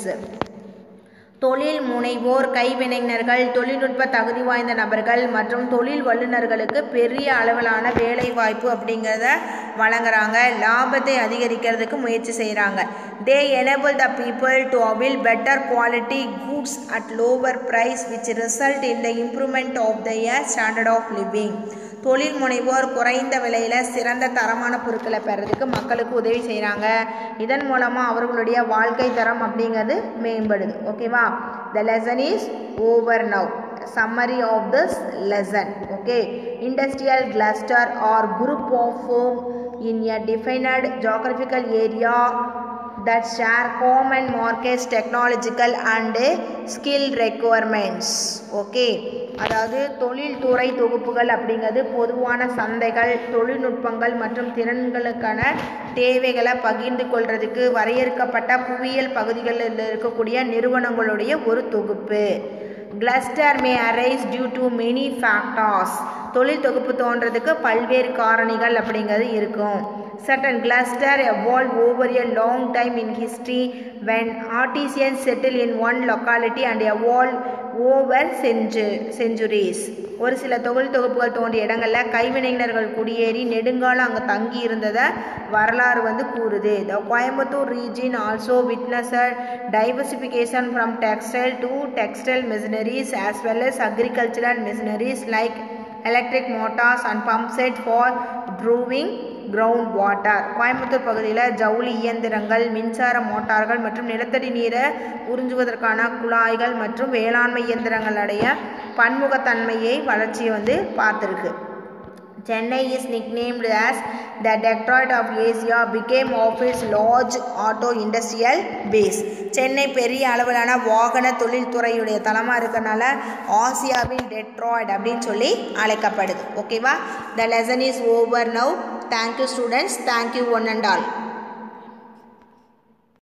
தொழில் முனைவோர் கைவினைஞர்கள் தொழில்நுட்ப தகுதி வாய்ந்த நபர்கள் மற்றும் தொழில் வல்லுநர்களுக்கு பெரிய அளவிலான வேலை வாய்ப்பு அப்படிங்கிறத வழங்குறாங்க லாபத்தை அதிகரிக்கிறதுக்கு முயற்சி செய்கிறாங்க they enable the people to avail better quality goods at lower price which result in the improvement of the standard of living தொழில் முனைவோர் குறைந்த விலையில் சிறந்த தரமான பொருட்களை பெறதுக்கு மக்களுக்கு உதவி செய்கிறாங்க இதன் மூலமாக அவர்களுடைய வாழ்க்கை தரம் அப்படிங்கிறது மேம்படுது ஓகேவா the lesson is over now summary of this lesson okay industrial cluster or group of firm in a defined geographical area that share common markets technological and skill requirements okay அதாவது தொழில்துறை தொகுப்புகள் அப்படிங்கிறது பொதுவான சந்தைகள் தொழில்நுட்பங்கள் மற்றும் திறன்களுக்கான தேவைகளை பகிர்ந்து கொள்றதுக்கு வரையறுக்கப்பட்ட புவியியல் பகுதிகளில் இருக்கக்கூடிய நிறுவனங்களுடைய ஒரு தொகுப்பு cluster may arise due to many factors தொழில் தொகுப்பு தோன்றதுக்கு பல்வேறு காரணிகள் அப்படிங்கிறது இருக்கும் certain cluster evolved over a long time in history when artisans settle in one locality and evolved over centu- centuries ஒரு சில தொழில் தொகுப்புகள் தோன்றிய இடங்களில் கைவினைஞர்கள் குடியேறி நெடுங்காலம் அங்கே தங்கி இருந்ததை வரலாறு வந்து கூறுது the Coimbatore region also witnessed diversification from textile to textile machineries as well as agricultural machineries like electric motors and pump set for proving ground water Coimbatore பகுதியில் ஜவுளி இயந்திரங்கள் மின்சார மோட்டார்கள் மற்றும் நிலத்தடி நீரை உறிஞ்சுவதற்கான குழாய்கள் மற்றும் வேளாண்மை இயந்திரங்களுடைய பன்முகத்தன்மையை வளர்ச்சியை வந்து பார்த்துருக்கு Chennai is nicknamed as the Detroit of Asia became of its large auto industrial base. Chennai பெரிய அளவிலான வாகன தொழில்துறையுடைய தளமாக இருக்கனால ஆசியாவின் டெட்ராய்ட் அப்படின்னு சொல்லி அழைக்கப்படுது ஓகேவா the lesson is over now thank you students thank you one and all